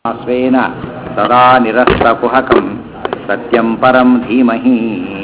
स्वेन सदा निरस्तकुहकं सत्यं परं धीमहि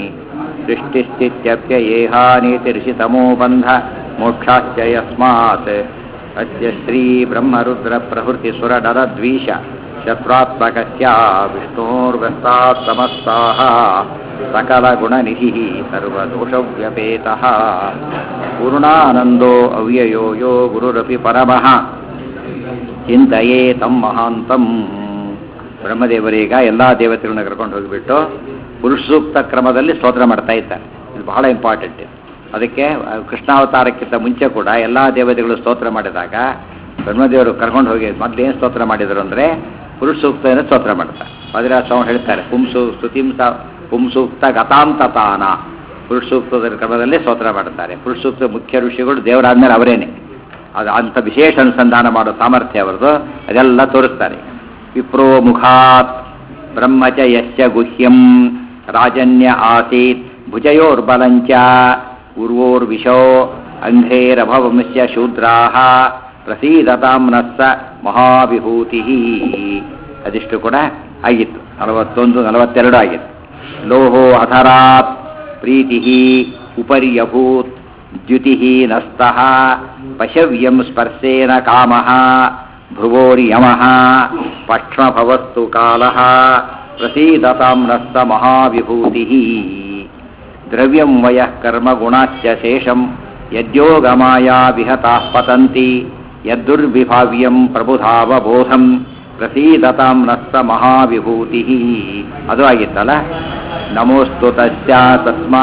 सृष्टिस्थित्यप्ययेहानीतिर्षितमो बन्ध मोक्षाश्च यस्मात् अस्य श्रीब्रह्मरुद्रप्रभृतिसुरनरद्वीष शत्रुत्मकस्य विष्णोर्व्यस्तात् समस्ताः सकलगुणनिधिः सर्वदोषव्यपेतः पूर्णानन्दो अव्ययो यो गुरुरपि परमः ಚಿಂತೆಯೇ ತಮ್ಮ ಮಹಾಂತಂ ಬ್ರಹ್ಮದೇವರೀಗ ಎಲ್ಲ ದೇವತೆಗಳನ್ನ ಕರ್ಕೊಂಡು ಹೋಗಿಬಿಟ್ಟು ಪುರುಷ ಸೂಕ್ತ ಕ್ರಮದಲ್ಲಿ ಸ್ತೋತ್ರ ಮಾಡ್ತಾ ಇದ್ದಾರೆ ಇದು ಬಹಳ ಇಂಪಾರ್ಟೆಂಟ್ ಅದಕ್ಕೆ ಕೃಷ್ಣಾವತಾರಕ್ಕಿಂತ ಮುಂಚೆ ಕೂಡ ಎಲ್ಲ ದೇವತೆಗಳು ಸ್ತೋತ್ರ ಮಾಡಿದಾಗ ಬ್ರಹ್ಮದೇವರು ಕರ್ಕೊಂಡು ಹೋಗಿ ಮೊದಲು ಏನು ಸ್ತೋತ್ರ ಮಾಡಿದರು ಅಂದರೆ ಪುರುಷ ಸೂಕ್ತವನ್ನು ಸ್ತೋತ್ರ ಮಾಡ್ತಾರೆ ಮಧುರಾಶ್ರಮ ಹೇಳ್ತಾರೆ ಪುಂಸು ಸ್ತುತಿಂಸ ಪುಂಸೂಕ್ತ ಗತಾಂತತಾನ ಪುರುಷ ಸೂಕ್ತದ ಕ್ರಮದಲ್ಲಿ ಸ್ತೋತ್ರ ಮಾಡ್ತಾರೆ ಪುರುಷ ಸೂಕ್ತ ಮುಖ್ಯ ಋಷಿಗಳು ದೇವರಾದ್ಮೇಲೆ ಅವರೇನೆ ಅದು ಅಂಥ ವಿಶೇಷ ಅನುಸಂಧಾನ ಮಾಡೋ ಸಾಮರ್ಥ್ಯ ಅವರದು ಅದೆಲ್ಲ ತೋರಿಸ್ತಾರೆ ವಿಪ್ರೋ ಮುಖಾತ್ ಬ್ರಹ್ಮಚ ಯಶ್ಚ ಗುಹ್ಯಂ ರಾಜನ್ಯ ಆಸೀತ್ ಭುಜಯೋರ್ಬಲಂಚ ಉರ್ವೋರ್ವಿಶೋ ಅಂಘ್ರೇರಭವಂಶ್ಯ ಶೂದ್ರಾಹ ಪ್ರಸೀದತಾಂ ನಸ್ಸ ಮಹಾವಿಭೂತಿ ಅದಿಷ್ಟು ಕೂಡ ಆಗಿತ್ತು ನಲವತ್ತೊಂದು ನಲವತ್ತೆರಡು ಆಗಿತ್ತು ಲೋಹೋ ಅಧರಾತ್ ಪ್ರೀತಿ ಉಪರ್ಯಭೂತ್ ದ್ಯುತಿ ನಸ್ತಃ ಪಶವ್ಯಂ ಸ್ಪರ್ಶೇನ ಕಾಮ ಭ್ರುವೋರ್ಯಮ ಪಕ್ಷ್ಮಭವಸ್ತು ಕಾಲ ಪ್ರಸೀದತಾಂ ನಸ್ತ ಮಹಾವಿಭೂತಿ ದ್ರವ್ಯಂ ವಯಃ ಕರ್ಮಗುಣಾಶ್ಚ ಶೇಷಂ ಯದ್ಯೋಗಮಾಯಾ ವಿಹತಾಃ ಪತಂತಿ ಯದ್ದುರ್ವಿಭಾವ್ಯಂ ಪ್ರಬುಧಾವಬೋಧಂ ಪ್ರಸೀದತಾಂ ನಸ್ತ ಮಹಾವಿಭೂತಿ ಅದು ಆಗಿತ್ತಲ್ಲ ನಮೋಸ್ತು ತಸ್ಯ ತಸ್ಮಾ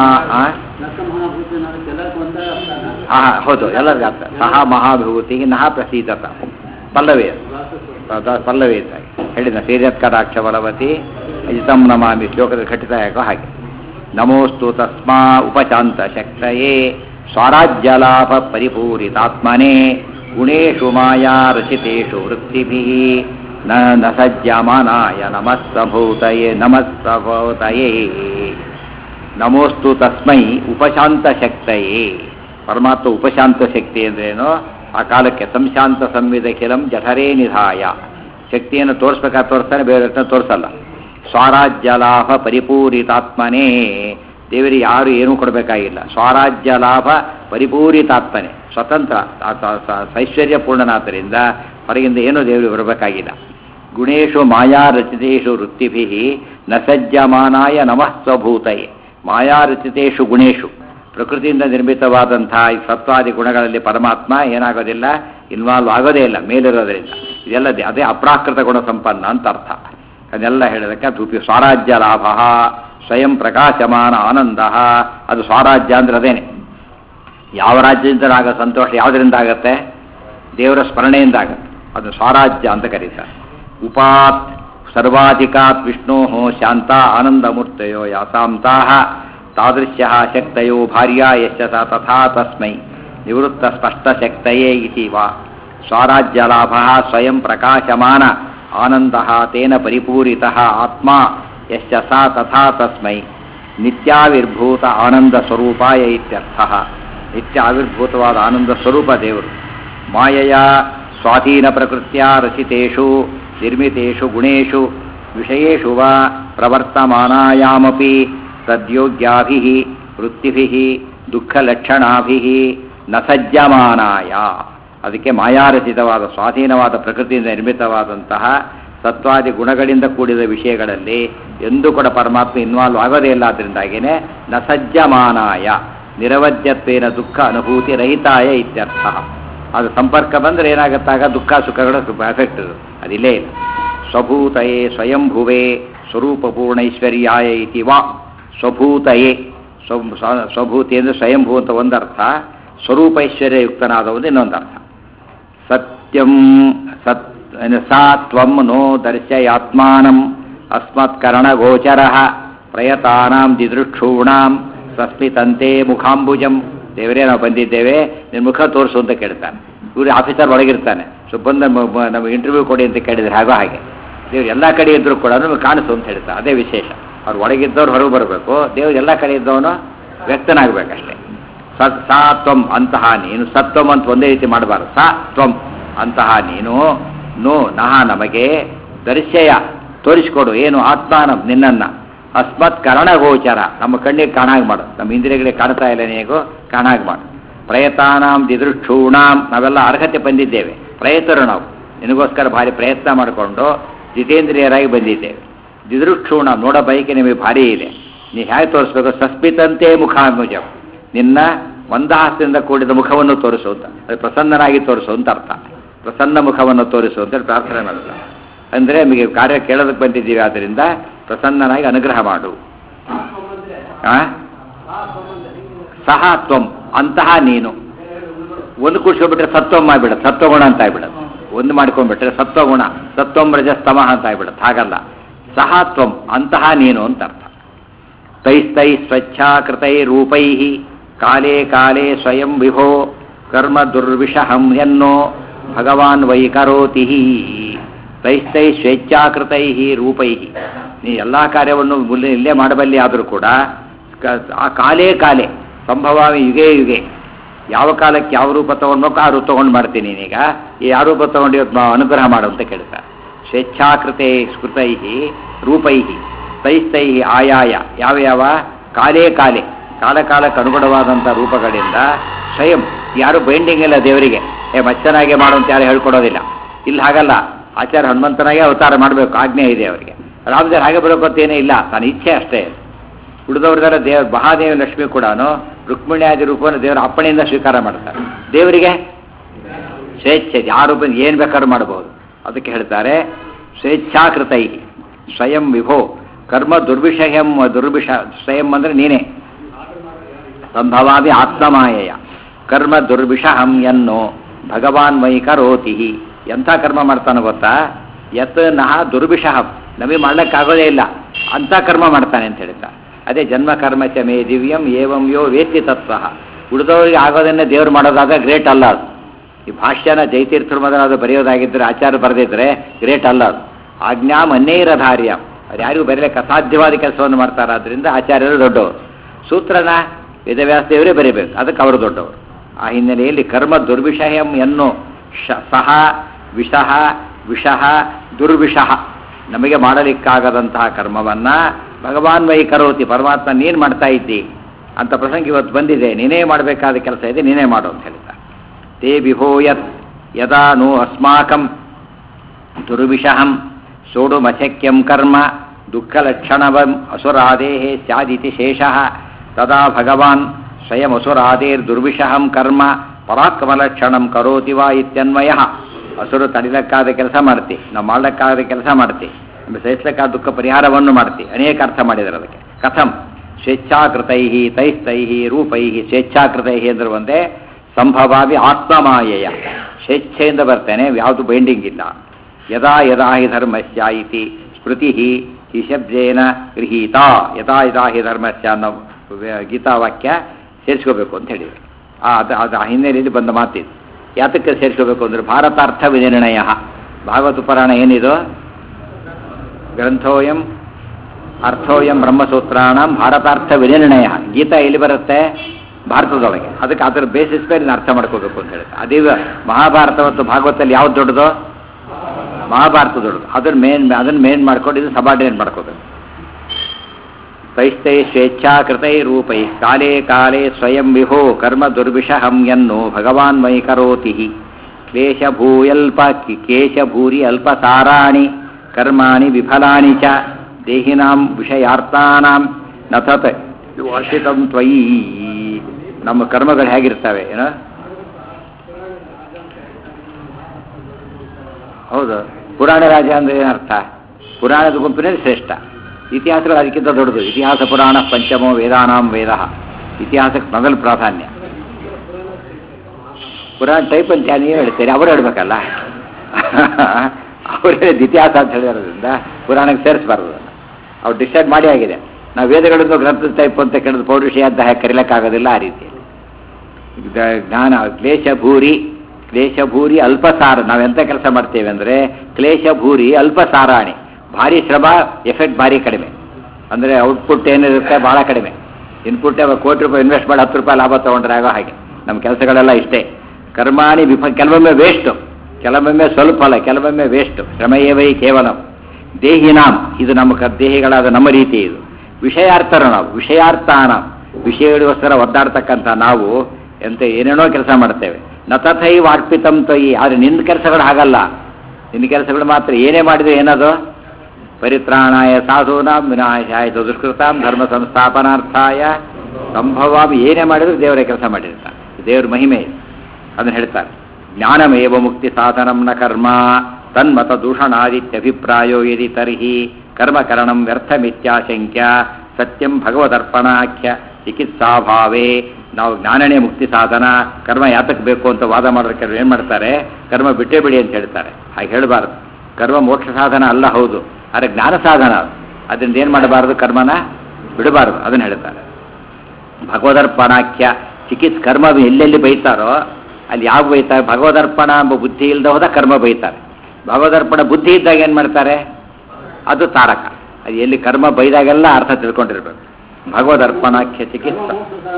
ಹಾ ಹೌದು ಎಲ್ಲರಿಗೂ ಅರ್ಥ ಸಹ ಮಹಾವಿಭೂತಿ ನಹ ಪ್ರಸೀದತ ಪಲ್ಲವಿ ಪಲ್ಲವಿ ಇದ್ದಾಗೆ ಹೇಳಿದ ಶ್ರೀರತ್ಕಟಾಕ್ಷ ಬಲವತಿ ಅಜಿತಂ ನಮಾಮಿ ಶ್ಲೋಕದ ಖಟಿತ ಯಾಕೋ ಹಾಗೆ ನಮೋಸ್ತು ತಸ್ಮಾ ಉಪಶಾಂತ ಶಕ್ತಯೇ ಸ್ವರಾಜ್ಯಲಾಭ ಪರಿಪೂರಿತಾತ್ಮನೆ ಗುಣೇಶು ಮಾಯಾ ರಚಿತೇಷು ವೃತ್ತಿಭಿ ನ ನ ಸಜ್ಜಮಾನಾಯ ನಮಸ್ತಭೂತಯೇ ನಮಸ್ತಭೂತಯೇ ನಮೋಸ್ತು ತಸ್ಮೈ ಉಪಶಾಂತ ಶಕ್ತಯೇ ಪರಮಾತ್ಮ ಉಪಶಾಂತ ಶಕ್ತಿ ಅಂದ್ರೇನು ಆ ಕಾಲಕ್ಕೆ ಸಂಶಾಂತ ಸಂವಿಧ ಕಿಲಂ ಜಠರೇ ನಿಧಾಯ ಶಕ್ತಿಯನ್ನು ತೋರಿಸ್ಬೇಕಾದ್ರೆ ತೋರಿಸ್ತಾನೆ ಬೇರೆ ತೋರಿಸಲ್ಲ ಸ್ವರಾಜ್ಯ ಲಾಭ ಪರಿಪೂರಿತಾತ್ಮನೇ ದೇವರಿಗೆ ಯಾರು ಏನೂ ಕೊಡಬೇಕಾಗಿಲ್ಲ ಸ್ವರಾಜ್ಯ ಲಾಭ ಪರಿಪೂರಿತಾತ್ಮನೆ ಸ್ವತಂತ್ರ ಐಶ್ವರ್ಯಪೂರ್ಣನಾದ್ದರಿಂದ ಹೊರಗಿಂದ ಏನೂ ದೇವರಿಗೆ ಬರಬೇಕಾಗಿಲ್ಲ ಗುಣೇಶು ಮಾಯಾ ರಚಿತೇಶು ವೃತ್ತಿಭಿ ನ ಸಜ್ಜಮಾನಾಯ ನಮಃ ಸ್ವಭೂತಯೇ ಮಾಯಾ ರಚಿತೇಶು ಗುಣೇಶು ಪ್ರಕೃತಿಯಿಂದ ನಿರ್ಮಿತವಾದಂತಹ ಈ ಸತ್ವಾದಿ ಗುಣಗಳಲ್ಲಿ ಪರಮಾತ್ಮ ಏನಾಗೋದಿಲ್ಲ ಇನ್ವಾಲ್ವ್ ಆಗೋದೇ ಇಲ್ಲ ಮೇಲಿರೋದ್ರಿಂದ ಇದೆಲ್ಲ ಅದೇ ಅಪ್ರಾಕೃತ ಗುಣ ಸಂಪನ್ನ ಅಂತ ಅರ್ಥ ಅದನ್ನೆಲ್ಲ ಹೇಳೋದಕ್ಕೆ ಧೂಪಿ ಸ್ವರಾಜ್ಯ ಲಾಭ ಸ್ವಯಂ ಪ್ರಕಾಶಮಾನ ಆನಂದ ಅದು ಸ್ವರಾಜ್ಯ ಅಂದ್ರೆ ಅದೇನೆ ಯಾವ ರಾಜ್ಯದಿಂದ ಆಗೋ ಸಂತೋಷ ಯಾವುದರಿಂದ ಆಗತ್ತೆ ದೇವರ ಸ್ಮರಣೆಯಿಂದ ಆಗತ್ತೆ ಅದು ಸ್ವರಾಜ್ಯ ಅಂತ ಕರೀತಾರೆ ಉಪಾತ್ ಸರ್ವಾಧಿಕಾತ್ ವಿಷ್ಣೋ ಶಾಂತ ಆನಂದಮೂರ್ತಯೋ ಯಾಸಾಂತಾಹ ತಾದೃಶ್ಯ ಶಕ್ತಯೋ ಭಾರ್ಯ ಯಶ ತಥಾ ತಸ್ಮೈ ನಿವೃತ್ತ ಸ್ಪಷ್ಟ ಶಕ್ತಯೇ ಇತಿ ವಾ ಸ್ವರಾಜ್ಯಲಾಭ ಸ್ವಯಂ ಪ್ರಕಾಶಮಾನ ಆನಂದ ತೇನ ಪರಿಪೂರಿತ ಆತ್ಮ ಯಶ್ಚ ಸಾ ತಥಾ ತಸ್ಮೈ ನಿತ್ಯಾವಿರ್ಭೂತ ಆನಂದ ಸ್ವರೂಪಾಯ ಇತ್ಯರ್ಥ ನಿತ್ಯ ಆವಿರ್ಭೂತವಾದ ಆನಂದ ಸ್ವರೂಪ ದೇವರು ಮಾಯೆಯ ಸ್ವಾಧೀನ ಪ್ರಕೃತಿಯ ರಚಿತೇಷು ನಿರ್ಮಿತೇಷು ಗುಣೇಶು ವಿಷಯೇಷು ವಾ ಪ್ರವರ್ತಮಾನಾಯಾಮಪಿ ತದ್ಯೋಗ್ಯಾಭಿ ವೃತ್ತಿಭಿ ದುಃಖಲಕ್ಷಣಾಭಿ ನ ಸಜ್ಜಮಾನಾಯ ಅದಕ್ಕೆ ಮಾಯಾರಚಿತವಾದ ಸ್ವಾಧೀನವಾದ ಪ್ರಕೃತಿಯಿಂದ ನಿರ್ಮಿತವಾದಂತಹ ಸತ್ವಾದಿ ಗುಣಗಳಿಂದ ಕೂಡಿದ ವಿಷಯಗಳಲ್ಲಿ ಎಂದೂ ಕೂಡ ಪರಮಾತ್ಮ ಇನ್ವಾಲ್ವ್ ಆಗೋದೇ ಇಲ್ಲ ಅದರಿಂದಾಗಿಯೇ ನ ಸಜ್ಜಮಾನಾಯ ನಿರವಧ್ಯತ್ವೇನ ದುಃಖ ಅನುಭೂತಿ ರಹಿತಾಯ ಇತ್ಯರ್ಥ ಅದು ಸಂಪರ್ಕ ಬಂದರೆ ಏನಾಗುತ್ತಾಗ ದುಃಖ ಸುಖಗಳ ಎಫೆಕ್ಟ್ ಅದಿಲ್ಲೇ ಇಲ್ಲ ಸ್ವಭೂತಯೇ ಸ್ವಯಂಭುವೇ ಸ್ವರೂಪಪೂರ್ಣೈಶ್ವರ್ಯಾಯ ಇತಿ ವಾ ಸ್ವಭೂತಯೇ ಸ್ವಭೂತಿ ಅಂದರೆ ಸ್ವಯಂಭೂ ಅಂತ ಒಂದರ್ಥ ಸ್ವರೂಪೈಶ್ವರ್ಯಯುಕ್ತನಾದವುದು ಇನ್ನೊಂದರ್ಥ ಸತ್ಯಂ ಸತ್ ಸಾ ತ್ವಂ ನೋ ದರ್ಶಯಾತ್ಮಾನಂ ಅಸ್ಮತ್ಕರಣಗೋಚರ ಪ್ರಯತಾನಾಂ ದಿದೃಕ್ಷೂಣಾಂ ಸಸ್ಮಿತಂತೆ ಮುಖಾಂಬುಜಂ ದೇವರೇ ನಾವು ಬಂದಿದ್ದೇವೆ ನಿನ್ನ ಮುಖ ತೋರಿಸು ಅಂತ ಕೇಳ್ತಾನೆ ಇವರು ಆಫೀಸರ್ ಒಳಗಿರ್ತಾನೆ ಸೊ ಬಂದು ನಮಗೆ ಇಂಟರ್ವ್ಯೂ ಕೊಡಿ ಅಂತ ಕೇಳಿದ್ರೆ ಹಾಗೋ ಹಾಗೆ ದೇವ್ರು ಎಲ್ಲ ಕಡೆ ಇದ್ದರೂ ಕೂಡ ನಮಗೆ ಕಾಣಿಸು ಅಂತ ಹೇಳ್ತಾರೆ ಅದೇ ವಿಶೇಷ ಅವ್ರು ಒಳಗಿದ್ದವ್ರು ಹೊರಗೆ ಬರಬೇಕು ದೇವ್ರು ಎಲ್ಲ ಕಡೆ ಇದ್ದವನು ವ್ಯಕ್ತನಾಗಬೇಕಷ್ಟೇ ಸತ್ ಸಾ ತ್ವಂ ಅಂತಹ ನೀನು ಸತ್ವಂ ಅಂತ ಒಂದೇ ರೀತಿ ಮಾಡಬಾರ್ದು ಸಾ ತ್ವಂ ಅಂತಹ ನೀನು ನೋ ನಹ ನಮಗೆ ದರ್ಶಯ ತೋರಿಸ್ಕೊಡು ಏನು ಆತ್ಮಾನಂ ನಿನ್ನನ್ನ ಅಸ್ಮತ್ ಕರಣಗೋಚರ ನಮ್ಮ ಕಣ್ಣಿಗೆ ಕಾಣಾಗ ಮಾಡು ನಮ್ಮ ಇಂದ್ರಿಯಗಳಿಗೆ ಕಾಣ್ತಾ ಇಲ್ಲ ನೀಗೋ ಕಾಣಾಗ ಮಾಡು ಪ್ರಯತಾನಾಂ ದಿದೃಕ್ಷೂಣಾಂ ನಾವೆಲ್ಲ ಅರ್ಹತೆ ಬಂದಿದ್ದೇವೆ ಪ್ರಯತರು ನಾವು ನಿನಗೋಸ್ಕರ ಭಾರಿ ಪ್ರಯತ್ನ ಮಾಡಿಕೊಂಡು ಜಿತೇಂದ್ರಿಯರಾಗಿ ಬಂದಿದ್ದೇವೆ ದಿದೃಕ್ಷೂಣ ನೋಡೋ ಬಯಕೆ ನಿಮಗೆ ಭಾರಿ ಇದೆ ನೀ ಹೇಗೆ ತೋರಿಸ್ಬೇಕು ಸಸ್ಮಿತಂತೆ ಮುಖಾನುಜಂ ನಿನ್ನ ಮಂದಹಾಸದಿಂದ ಕೂಡಿದ ಮುಖವನ್ನು ತೋರಿಸು ಅಂತ ಅದು ಪ್ರಸನ್ನನಾಗಿ ತೋರಿಸು ಅಂತ ಅರ್ಥ ಪ್ರಸನ್ನ ಮುಖವನ್ನು ತೋರಿಸು ಅಂತೇಳಿ ಪ್ರಾರ್ಥನೆ ಮಾಡಲ್ಲ ಅಂದರೆ ನಮಗೆ ಕಾರ್ಯ ಕೇಳೋದಕ್ಕೆ ಬಂದಿದ್ದೀವಿ ಆದ್ದರಿಂದ ಪ್ರಸನ್ನನಾಗಿ ಅನುಗ್ರಹ ಮಾಡು ಆ? ಸಹ ತ್ವಂ ಅಂತಹ ನೀನು ಒಂದು ಕೂಡ್ಸ್ಕೊಂಡ್ಬಿಟ್ರೆ ಸತ್ವಂ ಆಗ್ಬಿಡತ್ತೆ ಸತ್ವಗುಣ ಅಂತ ಆಗ್ಬಿಡತ್ತೆ ಒಂದು ಮಾಡ್ಕೊಂಡ್ಬಿಟ್ರೆ ಸತ್ವಗುಣ ಸತ್ವಂ ರಜಸ್ತಮಃ ಅಂತ ಆಗ್ಬಿಡತ್ತೆ ಹಾಗಲ್ಲ ಸಹ ತ್ವಂ ಅಂತಹ ನೀನು ಅಂತ ಅರ್ಥ ತೈಸ್ತೈ ಸ್ವಚ್ಛಾಕೃತೈ ರೂಪೈ ಕಾಲೇ ಕಾಲೇ ಸ್ವಯಂ ವಿಭೋ ಕರ್ಮ ದುರ್ವಿಷಹಂ ಎನ್ನೋ ಭಗವಾನ್ ವೈ ಕರೋತಿ ತೈಸ್ತೈ ಸ್ವೇಚ್ಛಾಕೃತೈ ರೂಪೈ ನೀ ಎಲ್ಲ ಕಾರ್ಯವನ್ನು ಮುಲ್ಲಿ ಇಲ್ಲೇ ಮಾಡಬಲ್ಲಿ ಆದರೂ ಕೂಡ ಕ- ಆ ಕಾಲೇ ಕಾಲೇ ಸಂಭವಾಮಿ ಯುಗೇ ಯುಗೆ ಯಾವ ಕಾಲಕ್ಕೆ ಯಾವ ರೂಪ ತಗೊಂಡ್ಬೇಕು ಆ ರೂಪ ತಗೊಂಡು ಮಾಡ್ತೀನಿ ನೀನೀಗ ಈ ಯಾವ ರೂಪ ತಗೊಂಡು ಇವತ್ತು ಮಾ- ಅನುಗ್ರಹ ಮಾಡು ಅಂತ ಕೇಳ್ತಾರೆ ಸ್ವೇಚ್ಛಾಕೃತೆ ಸ್ಮೃತೈ ರೂಪೈ ತೈಸ್ತೈ ಆಯಾಯ ಯಾವ ಯಾವ ಕಾಲೇ ಕಾಲೇ ಕಾಲ ಕಾಲಕ್ಕೆ ಅನುಗುಣವಾದಂಥ ರೂಪಗಳಿಂದ ಸ್ವಯಂ ಯಾರು ಬೈಂಡಿಂಗ್ ಇಲ್ಲ ದೇವರಿಗೆ ಏ ಮಚ್ಚನಾಗೆ ಮಾಡು ಅಂತ ಯಾರು ಹೇಳ್ಕೊಡೋದಿಲ್ಲ ಇಲ್ಲಿ ಹಾಗಲ್ಲ ಆಚಾರ್ಯ ಹನುಮಂತನಾಗೆ ಅವತಾರ ಮಾಡಬೇಕು ಆಜ್ಞೆ ಇದೆ ಅವರಿಗೆ ರಾಮದೇವ್ರು ಹಾಗೆ ಬರೋಕೆ ಅಂತೇನೇ ಇಲ್ಲ ತನ್ನ ಇಚ್ಛೆ ಅಷ್ಟೇ ಉಳಿದವ್ರದೆಲ್ಲ ದೇವ ಮಹಾದೇವ ಲಕ್ಷ್ಮಿ ಕೂಡ ರುಕ್ಮಿಣಿಯಾದಿ ರೂಪವನ್ನು ದೇವರ ಅಪ್ಪಣೆಯಿಂದ ಸ್ವೀಕಾರ ಮಾಡ್ತಾರೆ ದೇವರಿಗೆ ಸ್ವೇಚ್ಛೆ ಯಾರು ಬಂದು ಏನು ಬೇಕಾದ್ರೂ ಮಾಡಬಹುದು ಅದಕ್ಕೆ ಹೇಳ್ತಾರೆ ಸ್ವೇಚ್ಛಾಕೃತೈ ಸ್ವಯಂ ವಿಭೋ ಕರ್ಮ ದುರ್ವಿಷಯಂ ದುರ್ವಿಷ ಸ್ವಯಂ ಅಂದರೆ ನೀನೇ ಸಂಭವಾಮಿ ಆತ್ಮಮಾಯಯ ಕರ್ಮ ದುರ್ವಿಷಹಂ ಎನ್ನೋ ಭಗವಾನ್ ಮೈ ಕರೋತಿ ಎಂಥ ಕರ್ಮ ಮಾಡ್ತಾನೆ ಗೊತ್ತಾ ಯತ್ ನಹ ದುರ್ವಿಷಹಂ ನಮಗೆ ಮಾಡ್ಲಿಕ್ಕಾಗೋದೇ ಇಲ್ಲ ಅಂಥ ಕರ್ಮ ಮಾಡ್ತಾನೆ ಅಂತ ಹೇಳ್ತಾ ಅದೇ ಜನ್ಮ ಕರ್ಮ ಚ ಮೇ ದಿವ್ಯಂ ಏವಂ ಯೋ ವೇತ್ತಿ ತತ್ವ ಉಳಿದವರಿಗೆ ಆಗೋದನ್ನೇ ದೇವ್ರು ಮಾಡೋದಾಗ ಗ್ರೇಟ್ ಅಲ್ಲ ಅದು ಈ ಭಾಷ್ಯನ ಜೈತೀರ್ಥರು ಮೊದಲಾದ ಬರೆಯೋದಾಗಿದ್ದರೆ ಆಚಾರ ಬರೆದಿದ್ರೆ ಗ್ರೇಟ್ ಅಲ್ಲ ಅದು ಆಜ್ಞಾಂ ಅನ್ಯೈರಧಾರ್ಯ ಅವ್ರು ಯಾರಿಗೂ ಬರೀಲಿಕ್ಕೆ ಅಸಾಧ್ಯವಾದ ಕೆಲಸವನ್ನು ಮಾಡ್ತಾರೆ ಆದ್ದರಿಂದ ಆಚಾರ್ಯರು ದೊಡ್ಡವರು ಸೂತ್ರನ ವೇದವ್ಯಾಸ ದೇವರೇ ಬರೀಬೇಕು ಅದಕ್ಕೆ ಅವರು ದೊಡ್ಡವರು ಆ ಹಿನ್ನೆಲೆಯಲ್ಲಿ ಕರ್ಮ ದುರ್ವಿಷಯಂ ಎನ್ನೋ ಶ ಸಹ ವಿಷಃ ವಿಷಃ ದುರ್ವಿಷಃ ನಮಗೆ ಮಾಡಲಿಕ್ಕಾಗದಂತಹ ಕರ್ಮವನ್ನ ಭಗವಾನ್ ವೈ ಕರೋತಿ ಪರಮಾತ್ಮ ನೀನು ಮಾಡ್ತಾ ಇದ್ದಿ ಅಂತ ಪ್ರಸಂಗ ಇವತ್ತು ಬಂದಿದೆ ನೀನೇ ಮಾಡಬೇಕಾದ ಕೆಲಸ ಇದೆ ನೀನೇ ಮಾಡು ಅಂತ ಹೇಳ್ತಾರೆ ತೇ ವಿಭೂಯತ್ ಯದಾ ನು ಅಸ್ಮಾಕಂ ದುರ್ವಿಷಹಂ ಸೋಡುಮಶಕ್ಯಂ ಕರ್ಮ ದುಃಖಲಕ್ಷಣವಂ ಅಸುರಾದೇಹೇ ಸ್ಯಾದಿತಿ ಶೇಷಃ ತದಾ ಭಗವಾನ್ ಸ್ವಯಂ ಅಸುರಾದೇರ್ದುರ್ವಿಷಹಂ ಕರ್ಮ ಪರಾಕ್ರಮಲಕ್ಷಣಂ ಕರೋತಿ ವಾ ಇತ್ಯನ್ವಯ ಹಸುರು ತಡಿಲಕ್ಕಾದ ಕೆಲಸ ಮಾಡ್ತಿ ನಾವು ಮಾಡ್ಲಿಕ್ಕಾದ ಕೆಲಸ ಮಾಡ್ತಿ ನಮಗೆ ಸಹಿಸ್ಲಿಕ್ಕಾದ ದುಃಖ ಪರಿಹಾರವನ್ನು ಮಾಡ್ತಿ ಅನೇಕ ಅರ್ಥ ಮಾಡಿದ್ದಾರೆ ಅದಕ್ಕೆ ಕಥಂ ಸ್ವೇಚ್ಛಾಕೃತೈ ತೈಸ್ತೈ ರೂಪೈ ಸ್ವೇಚ್ಛಾಕೃತೈ ಅಂದ್ರೆ ಒಂದೇ ಸಂಭವಾವಿ ಆತ್ಮಮಾಯೆಯ ಸ್ವೇಚ್ಛೆಯಿಂದ ಬರ್ತೇನೆ ಯಾವುದು ಬೈಂಡಿಂಗ್ ಇಲ್ಲ ಯದಾ ಯದಾ ಹಿ ಧರ್ಮಸ್ಯ ಇತಿ ಸ್ಮೃತಿ ಹಿ ಶಬ್ದೇನ ಗೃಹೀತ ಯದಾ ಯದಾ ಹಿ ಧರ್ಮಸ್ಯ ಅನ್ನೋ ವ- ಗೀತಾವಾಕ್ಯ ಸೇರಿಸ್ಕೋಬೇಕು ಅಂತ ಹೇಳಿದ್ರು ಆ ಅದು ಅದು ಆ ಹಿನ್ನೆಲೆಯಲ್ಲಿ ಬಂದ ಮಾತಿದು ಯಾತಕ್ಕೆ ಸೇರಿಸ್ಕೋಬೇಕು ಅಂದ್ರೆ ಭಾರತಾರ್ಥ ವಿನಿರ್ಣಯ ಭಾಗವತ ಪುರಾಣ ಏನಿದು ಗ್ರಂಥೋಯಂ ಅರ್ಥೋಯಂ ಬ್ರಹ್ಮಸೂತ್ರಾಣ ಭಾರತಾರ್ಥ ವಿನಿರ್ಣಯ ಗೀತಾ ಎಲ್ಲಿ ಬರುತ್ತೆ ಭಾರತದೊಳಗೆ ಅದಕ್ಕೆ ಅದರ ಬೇಸಿಸ್ ಮೇಲೆ ನೀನು ಅರ್ಥ ಮಾಡ್ಕೋಬೇಕು ಅಂತ ಹೇಳುತ್ತೆ ಅದೀಗ ಮಹಾಭಾರತ ಮತ್ತು ಭಾಗವತಲ್ಲಿ ಯಾವ್ದು ದೊಡ್ಡದು ಮಹಾಭಾರತ ದೊಡ್ಡದು ಅದನ್ನ ಮೇನ್ ಅದನ್ನ ಮೇನ್ ಮಾಡ್ಕೊಂಡು ಇದು ಸಬಾರ್ಡಿನೇಟ್ ಮಾಡ್ಕೋಬೇಕು ತೈಸ್ತೈ ಸ್ವೇಚ್ಛಾಕೃತೈ ರೂಪೈ ಕಾಲೇ ಕಾಲೇ ಸ್ವಯಂ ವಿಭೋ ಕರ್ಮ ದುರ್ವಿಷಹಂ ಎನ್ನು ಭಗವಾನ್ ಮೈ ಕರೋತಿ ಕ್ಲೇಶಭೂಯಲ್ಪ ಕೇಶಭೂರಿ ಅಲ್ಪಸಾರಾಣಿ ಕರ್ಮಾಣಿ ವಿಫಲಾನಿ ಚ ದೇಹಿನಾಂ ವಿಷಯಾರ್ಥಾನಾಂ ನಥತ್ ವರ್ಷಿತಂ ತ್ವಯಿ ನಮ್ಮ ಕರ್ಮಗಳು ಹೇಗಿರ್ತವೆ ಏನೋ ಹೌದು ಪುರಾಣ ರಾಜ ಅಂದ್ರೆ ಏನರ್ಥ ಪುರಾಣದ ಗುಂಪಿನಲ್ಲಿ ಶ್ರೇಷ್ಠ ಇತಿಹಾಸಗಳು ಅದಕ್ಕಿಂತ ದೊಡ್ಡದು ಇತಿಹಾಸ ಪುರಾಣ ಪಂಚಮೋ ವೇದಾನಾಂ ವೇದ ಇತಿಹಾಸಕ್ಕೆ ಮೊದಲು ಪ್ರಾಧಾನ್ಯ ಪುರಾಣ ಟೈಪ್ ಅಂತ ನೀವು ಹೇಳ್ತೀರಿ ಅವರು ಹೇಳ್ಬೇಕಲ್ಲ ಅವ್ರು ಹೇಳಿದ ಇತಿಹಾಸ ಅಂತ ಹೇಳಿರೋದ್ರಿಂದ ಪುರಾಣಕ್ಕೆ ಸೇರಿಸಬಾರ್ದು ಅದನ್ನು ಅವ್ರು ಡಿಸೈಡ್ ಮಾಡಿ ಆಗಿದೆ ನಾವು ವೇದಗಳನ್ನು ಗ್ರಂಥದ ಟೈಪ್ ಅಂತ ಕೇಳಿದ ಪೌರುಷಿ ಅಂತ ಹಾಗೆ ಕರೀಲಕ್ಕಾಗೋದಿಲ್ಲ ಆ ರೀತಿಯಲ್ಲಿ ಗ- ಜ್ಞಾನ ಕ್ಲೇಶಭೂರಿ ಕ್ಲೇಶಭೂರಿ ಅಲ್ಪಸಾರ ನಾವೆಂತ ಕೆಲಸ ಮಾಡ್ತೇವೆ ಅಂದರೆ ಕ್ಲೇಶಭೂರಿ ಅಲ್ಪಸಾರಾಣಿ ಭಾರಿ ಶ್ರಮ ಎಫೆಕ್ಟ್ ಭಾರಿ ಕಡಿಮೆ ಅಂದರೆ ಔಟ್ಪುಟ್ ಏನಿರುತ್ತೆ ಭಾಳ ಕಡಿಮೆ ಇನ್ಪುಟ್ ಕೋಟಿ ರೂಪಾಯಿ ಇನ್ವೆಸ್ಟ್ ಮಾಡಿ ಹತ್ತು ರೂಪಾಯಿ ಲಾಭ ತೊಗೊಂಡ್ರೆ ಆಗೋ ಹಾಗೆ ನಮ್ಮ ಕೆಲಸಗಳೆಲ್ಲ ಇಷ್ಟೇ ಕರ್ಮಾಣಿ ವಿಫ ಕೆಲವೊಮ್ಮೆ ವೇಸ್ಟು ಕೆಲವೊಮ್ಮೆ ಸ್ವಲ್ಪ ಅಲ್ಲ ಕೆಲವೊಮ್ಮೆ ವೇಸ್ಟು ಶ್ರಮಯೇ ವೈ ಕೇವಲ ದೇಹಿನಾಂ ಇದು ನಮ್ಮ ಕ- ದೇಹಿಗಳಾದ ನಮ್ಮ ರೀತಿ ಇದು ವಿಷಯಾರ್ಥರು ನಾವು ವಿಷಯಾರ್ಥಾನ ವಿಷಯಗಳಿಗೋಸ್ಕರ ಒದ್ದಾಡ್ತಕ್ಕಂಥ ನಾವು ಎಂತ ಏನೇನೋ ಕೆಲಸ ಮಾಡ್ತೇವೆ ನತಥೈ ವಾರ್ಪಿತಂ ತೊಯಿ ಆದರೆ ನಿನ್ನ ಕೆಲಸಗಳು ಹಾಗಲ್ಲ ನಿನ್ನ ಕೆಲಸಗಳು ಮಾತ್ರ ಏನೇ ಮಾಡಿದ್ರೆ ಏನದು ಪರಿತ್ರಾಣಾಯ ಸಾಧೂನಾಂ ವಿನಾಶಾಯ ದುಷ್ಕೃತಾಂ ಧರ್ಮ ಸಂಸ್ಥಾಪನಾರ್ಥಾಯ ಸಂಭವಾಮಿ ಏನೇ ಮಾಡಿದ್ರು ದೇವರೇ ಕೆಲಸ ಮಾಡಿರ್ತಾರೆ ದೇವ್ರ ಮಹಿಮೆ ಇದು. ಅದನ್ನು ಹೇಳ್ತಾರೆ ಜ್ಞಾನಮೇವ ಮುಕ್ತಿ ಸಾಧನಂ ನ ಕರ್ಮ ತನ್ಮತ ದೂಷಣಾದಿತ್ಯಭಿಪ್ರಾಯೋ ಯದಿ ತರ್ಹಿ ಕರ್ಮಕರಣಂ ವ್ಯರ್ಥಮಿತ್ಯಾಶಂಕ್ಯ ಸತ್ಯಂ ಭಗವದರ್ಪಣಾಖ್ಯ ಚಿಕಿತ್ಸಾಭಾವೇ ನಾವು ಜ್ಞಾನನೇ ಮುಕ್ತಿ ಸಾಧನ ಕರ್ಮ ಯಾತಕ್ಕೆ ಬೇಕು ಅಂತ ವಾದ ಮಾಡೋದಕ್ಕೆ ಅವ್ರು ಏನು ಮಾಡ್ತಾರೆ ಕರ್ಮ ಬಿಟ್ಟೇ ಬಿಡಿ ಅಂತ ಹೇಳ್ತಾರೆ ಹಾಗೆ ಹೇಳಬಾರ್ದು ಕರ್ಮ ಮೋಕ್ಷ ಸಾಧನ ಅಲ್ಲ ಹೌದು ಆದರೆ ಜ್ಞಾನ ಸಾಧನ ಅದು ಅದರಿಂದ ಏನು ಮಾಡಬಾರ್ದು ಕರ್ಮನ ಬಿಡಬಾರ್ದು ಅದನ್ನು ಹೇಳ್ತಾರೆ ಭಗವದರ್ಪಣಾಖ್ಯ ಚಿಕಿತ್ಸ ಕರ್ಮ ಎಲ್ಲೆಲ್ಲಿ ಬೈತಾರೋ ಅಲ್ಲಿ ಯಾವ ಬೈತಾರೆ ಭಗವದರ್ಪಣ ಎಂಬ ಬುದ್ಧಿ ಇಲ್ಲದೆ ಹೋದ ಕರ್ಮ ಬೈತಾರೆ ಭಗವದರ್ಪಣ ಬುದ್ಧಿ ಇದ್ದಾಗ ಏನು ಮಾಡ್ತಾರೆ ಅದು ತಾರಕ ಅದು ಎಲ್ಲಿ ಕರ್ಮ ಬೈದಾಗೆಲ್ಲ ಅರ್ಥ ತಿಳ್ಕೊಂಡಿರ್ಬೇಕು ಭಗವದರ್ಪಣಾಖ್ಯ ಚಿಕಿತ್ಸಾ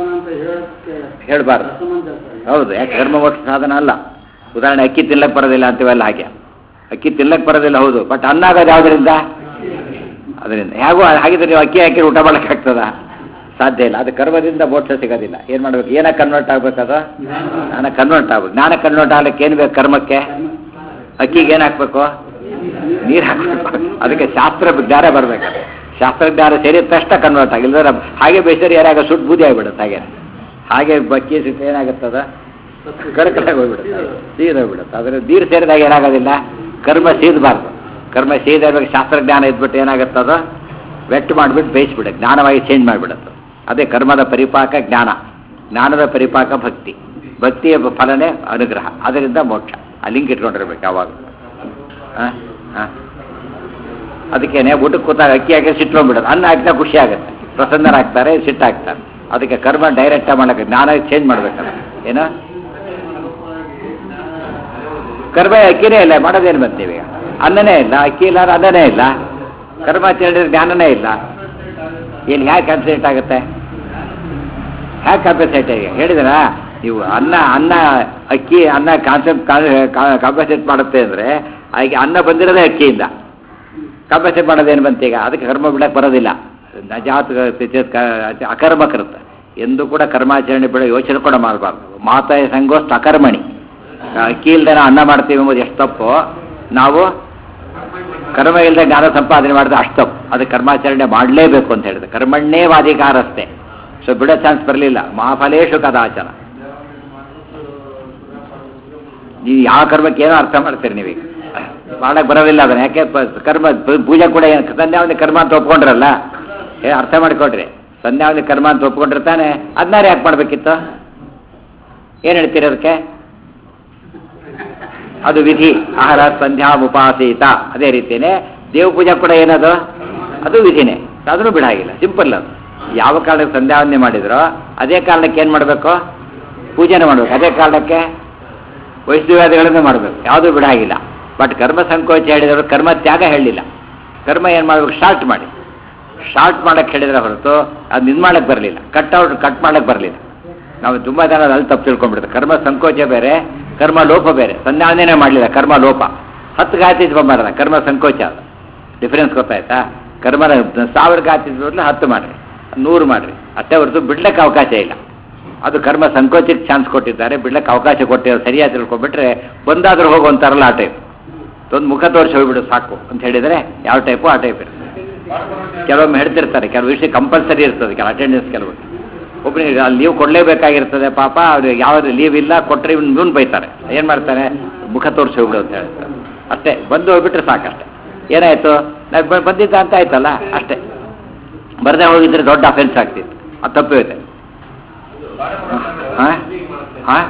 ಹೇಳ್ಬಾರ್ದು ಹೌದು ಯಾಕೆ ಕರ್ಮ ಮೋಕ್ಷ ಸಾಧನ ಅಲ್ಲ ಉದಾಹರಣೆ ಅಕ್ಕಿ ತಿನ್ನಕ್ಕೆ ಬರೋದಿಲ್ಲ ಅಂತೀವಲ್ಲ ಹಾಗೆ ಅಕ್ಕಿ ತಿನ್ನಕ್ಕೆ ಬರೋದಿಲ್ಲ ಹೌದು ಬಟ್ ಅನ್ನ ಆಗೋದು ಯಾವುದರಿಂದ ಅದರಿಂದ ಹೇಗೂ ಹಾಗಿದ್ರೆ ನೀವು ಅಕ್ಕಿ ಹಾಕಿ ಊಟ ಮಾಡೋಕ್ಕಾಗ್ತದ ಸಾಧ್ಯ ಇಲ್ಲ ಅದು ಕರ್ಮದಿಂದ ಮೋಕ್ಷ ಸಿಗೋದಿಲ್ಲ ಏನು ಮಾಡ್ಬೇಕು ಏನ ಕನ್ವರ್ಟ್ ಆಗ್ಬೇಕದು ಜ್ಞಾನ ಕನ್ವರ್ಟ್ ಆಗ್ಬೇಕು ಜ್ಞಾನ ಕನ್ವರ್ಟ್ ಆಗ್ಲಿಕ್ಕೆ ಏನು ಬೇಕು ಕರ್ಮಕ್ಕೆ ಅಕ್ಕಿಗೆ ಏನು ಹಾಕ್ಬೇಕು ನೀರು ಹಾಕ್ಬೇಕು ಅದಕ್ಕೆ ಶಾಸ್ತ್ರ ಜ್ಞಾನ ಬರ್ಬೇಕು ಶಾಸ್ತ್ರಜ್ಞಾನ ಸೇರಿದ ತಕ್ಷಣ ಕನ್ವರ್ಟ್ ಆಗಿಲ್ಲ ಹಾಗೆ ಬೇಯಿಸಿದ್ರೆ ಯಾರಾಗ ಸುಟ್ಟು ಬೂದಿ ಆಗಿಬಿಡುತ್ತೆ ಹಾಗೆ ಹಾಗೆ ಬಕ್ಕಿ ಸಿಟ್ಟು ಏನಾಗುತ್ತದ ಕಡಕಲಾಗಿ ಹೋಗ್ಬಿಡುತ್ತೆ ಸೀದ್ ಹೋಗ್ಬಿಡುತ್ತೆ ಅದ್ರ ನೀರು ಸೇರಿದಾಗ ಏನಾಗೋದಿಲ್ಲ ಕರ್ಮ ಸೀದಬಾರ್ದು ಕರ್ಮ ಸೀದಬೇಕು ಶಾಸ್ತ್ರಜ್ಞಾನ ಇದ್ಬಿಟ್ಟು ಏನಾಗುತ್ತದ ವೆಟ್ ಮಾಡಿಬಿಟ್ಟು ಬೇಯಿಸ್ಬಿಡುತ್ತೆ ಜ್ಞಾನವಾಗಿ ಚೇಂಜ್ ಮಾಡಿಬಿಡುತ್ತೆ ಅದೇ ಕರ್ಮದ ಪರಿಪಾಕ ಜ್ಞಾನ ಜ್ಞಾನದ ಪರಿಪಾಕ ಭಕ್ತಿ ಭಕ್ತಿಯ ಫಲನೇ ಅನುಗ್ರಹ ಅದರಿಂದ ಮೋಕ್ಷ ಆ ಲಿಂಕ್ ಇಟ್ಕೊಂಡಿರ್ಬೇಕು ಯಾವಾಗ ಹಾಂ ಹಾಂ ಅದಕ್ಕೇನೆ ಊಟಕ್ಕೆ ಕೂತಾಗ ಅಕ್ಕಿ ಹಾಕಿ ಸಿಟ್ಕೊಂಡ್ಬಿಡೋದು ಅನ್ನ ಹಾಕಿದಾಗ ಖುಷಿ ಆಗುತ್ತೆ ಪ್ರಸನ್ನರಾಗ್ತಾರೆ ಸಿಟ್ಟು ಹಾಕ್ತಾರೆ ಅದಕ್ಕೆ ಕರ್ಮ ಡೈರೆಕ್ಟ್ ಮಾಡಕ್ಕೆ ಜ್ಞಾನ ಚೇಂಜ್ ಮಾಡ್ಬೇಕಲ್ಲ ಏನು ಕರ್ಮ ಅಕ್ಕಿನೇ ಇಲ್ಲ ಮಾಡೋದೇನು ಬಂತೀವಿ ಈಗ ಅನ್ನನೇ ಇಲ್ಲ ಅಕ್ಕಿ ಇಲ್ಲ ಅಂದ್ರೆ ಅನ್ನನೇ ಇಲ್ಲ ಕರ್ಮಾಚರಣೆ ಜ್ಞಾನನೇ ಇಲ್ಲ ಏನು ಹ್ಯಾಕೆ ಕಾನ್ಸಂಟ್ರೇಟ್ ಆಗುತ್ತೆ ಹ್ಯಾಕೆ ಕಾಂಪನ್ಸೇಟ್ ಆಗಿ ಹೇಳಿದ್ರ ನೀವು ಅನ್ನ ಅನ್ನ ಅಕ್ಕಿ ಅನ್ನ ಕಾನ್ಸೆಪ್ಟ್ ಕಾಂಪನ್ಸೇಟ್ ಮಾಡುತ್ತೆ ಅಂದರೆ ಹಾಗೆ ಅನ್ನ ಬಂದಿರೋದೇ ಅಕ್ಕಿಯಿಂದ ಕಾಂಪನ್ಸೇಟ್ ಮಾಡೋದೇನು ಬಂತೀಗ ಅದಕ್ಕೆ ಕರ್ಮ ಬಿಡಕ್ಕೆ ಬರೋದಿಲ್ಲ ನಜಾತ್ ಅಕರ್ಮಕೃತ ಎಂದು ಕೂಡ ಕರ್ಮಾಚರಣೆ ಬಿಡೋ ಯೋಚನೆ ಕೂಡ ಮಾಡಬಾರ್ದು ಮಾತಾಯ ಸಂಗೋಸ್ಟ್ ಅಕರ್ಮಣಿ ಅಕ್ಕಿ ಇಲ್ದೇನ ಅನ್ನ ಮಾಡ್ತೀವಿ ಎಂಬುದು ಎಷ್ಟು ತಪ್ಪು ನಾವು ಕರ್ಮ ಇಲ್ಲದೆ ಜ್ಞಾನ ಸಂಪಾದನೆ ಮಾಡಿದ್ರೆ ಅಷ್ಟು ತಪ್ಪು ಅದಕ್ಕೆ ಕರ್ಮಾಚರಣೆ ಮಾಡಲೇಬೇಕು ಅಂತ ಹೇಳಿದೆ ಕರ್ಮಣ್ಣೇ ವಾದಿಕಾರಸ್ತೆ ಸೊ ಬಿಡೋ ಚಾನ್ಸ್ ಬರಲಿಲ್ಲ ಮಹಾಫಲೇಶು ಕದಾಚನ ನೀವು ಯಾವ ಕರ್ಮಕ್ಕೆ ಏನೋ ಅರ್ಥ ಮಾಡ್ತೀರಿ ನೀವೀಗ ಮಾಡಕ್ಕೆ ಬರೋದಿಲ್ಲ ಅದನ್ನ ಯಾಕೆ ಪ- ಕರ್ಮ ಪೂ- ಪೂಜೆ ಕೂಡ ಏನು ಸಂಧ್ಯಾವಧಿ ಕರ್ಮ ಅಂತ ಒಪ್ಕೊಂಡ್ರಲ್ಲ ಏ ಅರ್ಥ ಮಾಡಿಕೊಡ್ರಿ ಸಂಧ್ಯಾವಧಿ ಕರ್ಮ ಅಂತ ಒಪ್ಕೊಂಡ್ರೆ ತಾನೆ ಅದನ್ನಾರು ಯಾಕೆ ಮಾಡಬೇಕಿತ್ತು ಏನು ಹೇಳ್ತೀರಿ ಅದಕ್ಕೆ ಅದು ವಿಧಿ ಆಹಾರ ಸಂಧ್ಯಾ ಉಪಾಸೀತ ಅದೇ ರೀತಿಯೇ ದೇವ ಪೂಜೆ ಕೂಡ ಏನದು ಅದು ವಿಧಿನೇ ಅದನ್ನು ಬಿಡಾಗಿಲ್ಲ ಸಿಂಪಲ್ ಅದು ಯಾವ ಕಾರಣಕ್ಕೆ ಸಂಧ್ಯಾವಂದನೆ ಮಾಡಿದ್ರೋ ಅದೇ ಕಾರಣಕ್ಕೆ ಏನು ಮಾಡಬೇಕು ಪೂಜೆನೇ ಮಾಡಬೇಕು ಅದೇ ಕಾರಣಕ್ಕೆ ವೈಷ್ಣವ್ಯಾದಿಗಳನ್ನು ಮಾಡಬೇಕು ಯಾವುದೂ ಬಿಡಾಗಿಲ್ಲ ಬಟ್ ಕರ್ಮ ಸಂಕೋಚ ಹೇಳಿದವರು ಕರ್ಮ ತ್ಯಾಗ ಹೇಳಿಲ್ಲ ಕರ್ಮ ಏನು ಮಾಡಬೇಕು ಶಾರ್ಟ್ ಮಾಡಿ ಶಾರ್ಟ್ ಮಾಡಕ್ಕೆ ಹೇಳಿದ್ರೆ ಹೊರತು ಅದು ನಿನ್ ಮಾಡಕ್ಕೆ ಬರಲಿಲ್ಲ ಕಟ್ ಔಟ್ ಕಟ್ ಮಾಡಕ್ಕೆ ಬರಲಿಲ್ಲ ನಾವು ತುಂಬ ಜನ ಅಲ್ಲಿ ತಪ್ಪು ತಿಳ್ಕೊಂಡ್ಬಿಡ್ತಾರೆ ಕರ್ಮ ಸಂಕೋಚ ಬೇರೆ ಕರ್ಮ ಲೋಪ ಬೇರೆ ಸಂಧ್ಯಾವಂದನೆ ಮಾಡಲಿಲ್ಲ ಕರ್ಮ ಲೋಪ ಹತ್ತು ಗಾತಿ ಮಾಡಲ್ಲ ಕರ್ಮ ಸಂಕೋಚ ಅದು ಡಿಫರೆನ್ಸ್ ಗೊತ್ತಾಯ್ತಾ ಕರ್ಮನ ಸಾವಿರ ಗಾತಿ ಬದಲು ಹತ್ತು ಮಾಡಿರಿ ನೂರು ಮಾಡಿರಿ ಅಷ್ಟೇ ಹೊರತು ಬಿಡ್ಲಿಕ್ಕೆ ಅವಕಾಶ ಇಲ್ಲ ಅದು ಕರ್ಮ ಸಂಕೋಚಕ್ಕೆ ಚಾನ್ಸ್ ಕೊಟ್ಟಿದ್ದಾರೆ ಬಿಡ್ಲಿಕ್ಕೆ ಅವಕಾಶ ಕೊಟ್ಟಿರೋ ಸರಿಯಾಗಿ ತಿಳ್ಕೊಂಡ್ಬಿಟ್ರೆ ಬಂದಾದ್ರೂ ಹೋಗು ಅಂತಾರಲ್ಲ ಆ ಟೈಪ್ ಒಂದು ಮುಖ ತೋರಿಸಿ ಹೋಗ್ಬಿಡು ಸಾಕು ಅಂತ ಹೇಳಿದರೆ ಯಾವ ಟೈಪು ಆ ಟೈಪ್ ಇರುತ್ತೆ ಕೆಲವೊಮ್ಮೆ ಹೇಳ್ತಿರ್ತಾರೆ ಕೆಲವು ವಿಷಯ ಕಂಪಲ್ಸರಿ ಇರ್ತದೆ ಕೆಲವು ಅಟೆಂಡೆನ್ಸ್ ಕೆಲವು ಒಬ್ಬನಿಗೆ ಅಲ್ಲಿ ಲೀವ್ ಕೊಡಲೇಬೇಕಾಗಿರ್ತದೆ ಪಾಪ ಅವ್ರಿಗೆ ಯಾವ್ದು ಲೀವ್ ಇಲ್ಲ ಕೊಟ್ಟರೆ ಇವ್ನು ಇವನು ಬೈತಾರೆ ಏನು ಮಾಡ್ತಾರೆ ಮುಖ ತೋರಿಸಿ ಹೋಗ್ಬಿಡು ಅಂತ ಹೇಳ್ತಾರೆ ಅಷ್ಟೇ ಬಂದು ಹೋಗ್ಬಿಟ್ರೆ ಸಾಕಷ್ಟೆ ಏನಾಯಿತು ನಾವು ಬಂದಿದ್ದ ಅಂತ ಆಯ್ತಲ್ಲ ಅಷ್ಟೇ ಬರದೇ ಹೋಗಿದ್ರೆ ದೊಡ್ಡ ಅಫೆನ್ಸ್ ಆಗ್ತಿತ್ತು ಅದು ತಪ್ಪು ಇದೆ ಹಾಂ ಹಾಂ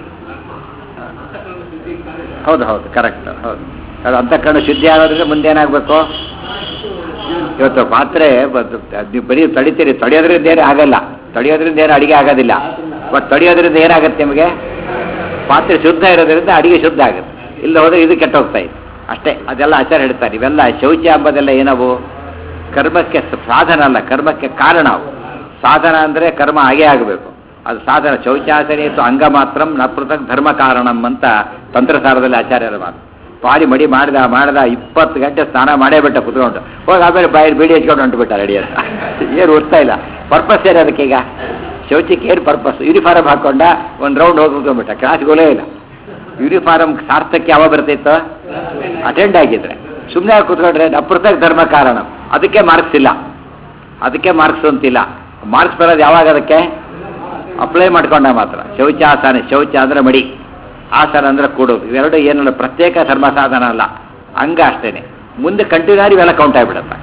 ಹೌದು ಹೌದು ಕರೆಕ್ಟ್ ಹೌದು ಅದು ಅಂತಃಕರಣ ಶುದ್ಧಿ ಆಗೋದ್ರಿಂದ ಮುಂದೆ ಏನಾಗಬೇಕು ಇವತ್ತು ಪಾತ್ರೆ ಬ- ನೀವು ಬರೀ ತಡಿತೀರಿ ತಡೆಯೋದ್ರಿಂದ ಏನು ಆಗಲ್ಲ ತಡೆಯೋದ್ರಿಂದ ಏನು ಅಡಿಗೆ ಆಗೋದಿಲ್ಲ ಬಟ್ ತಡೆಯೋದ್ರಿಂದ ಏನಾಗುತ್ತೆ ನಿಮಗೆ ಪಾತ್ರೆ ಶುದ್ಧ ಇರೋದ್ರಿಂದ ಅಡಿಗೆ ಶುದ್ಧ ಆಗುತ್ತೆ ಇಲ್ಲ ಹೋದ್ರೆ ಇದು ಕೆಟ್ಟ ಹೋಗ್ತಾ ಇದೆ ಅಷ್ಟೇ ಅದೆಲ್ಲ ಆಚಾರ ಹೇಳ್ತಾರೆ ಇವೆಲ್ಲ ಶೌಚ ಎಂಬುದೆಲ್ಲ ಏನವು ಕರ್ಮಕ್ಕೆ ಸಾಧನ ಅಲ್ಲ ಕರ್ಮಕ್ಕೆ ಕಾರಣ ಅವು ಸಾಧನ ಅಂದರೆ ಕರ್ಮ ಹಾಗೇ ಆಗಬೇಕು ಅದು ಸಾಧನ ಶೌಚಾಚರಣೆ ಇತ್ತು ಅಂಗ ಮಾತ್ರಂ ನ ಪೃಥಕ್ ಧರ್ಮ ಕಾರಣಂ ಅಂತ ತಂತ್ರಸಾರದಲ್ಲಿ ಆಚಾರ್ಯರ ಮಾತು ಪಾರಿ ಮಡಿ ಮಾಡ್ದ ಮಾಡ್ದ ಇಪ್ಪತ್ತು ಗಂಟೆ ಸ್ನಾನ ಮಾಡೇ ಬಿಟ್ಟ ಕುತ್ಕೊಂಡು ಹೋಗಿ ಆಮೇಲೆ ಬಾಯಿ ಬಿಡಿ ಹಚ್ಕೊಂಡು ಹೊಂಟುಬಿಟ್ಟ ರೆಡಿ ಅಂತ ಏನು ಓದ್ತಾ ಇಲ್ಲ ಪರ್ಪಸ್ ಏನು ಅದಕ್ಕೆ ಈಗ ಶೌಚಕ್ಕೆ ಏನು ಪರ್ಪಸ್ ಯೂನಿಫಾರ್ಮ್ ಹಾಕೊಂಡ ಒಂದು ರೌಂಡ್ ಹೋಗಿ ಕುತ್ಕೊಂಡ್ಬಿಟ್ಟ ಕ್ಲಾಸ್ಗೆ ಹೋಲೇ ಇಲ್ಲ ಯೂನಿಫಾರ್ಮ್ ಸಾರ್ಥಕ್ಕೆ ಯಾವಾಗ ಬರ್ತಿತ್ತು ಅಟೆಂಡ್ ಆಗಿದ್ರೆ ಸುಮ್ಮನೆ ಕೂತ್ಕೊಂಡ್ರೆ ಅಪೃಥಕ್ ಧರ್ಮ ಕಾರಣ ಅದಕ್ಕೆ ಮಾರ್ಕ್ಸ್ ಇಲ್ಲ ಅದಕ್ಕೆ ಮಾರ್ಕ್ಸ್ ಅಂತಿಲ್ಲ ಮಾರ್ಕ್ಸ್ ಬರೋದು ಯಾವಾಗ ಅದಕ್ಕೆ ಅಪ್ಲೈ ಮಾಡ್ಕೊಂಡ ಮಾತ್ರ ಶೌಚಾಸನ ಶೌಚ ಅಂದ್ರೆ ಮಡಿ ಆಸನ ಅಂದ್ರೆ ಕೂಡೋದು ಇವೆರಡು ಏನಲ್ಲ ಪ್ರತ್ಯೇಕ ಧರ್ಮ ಸಾಧನ ಅಲ್ಲ ಅಂಗ ಅಷ್ಟೇನೆ ಮುಂದೆ ಕಂಟಿನ್ಯೂ ಆಗಿ ಇವೆಲ್ಲ ಕೌಂಟ್ ಆಗಿಬಿಡುತ್ತೆ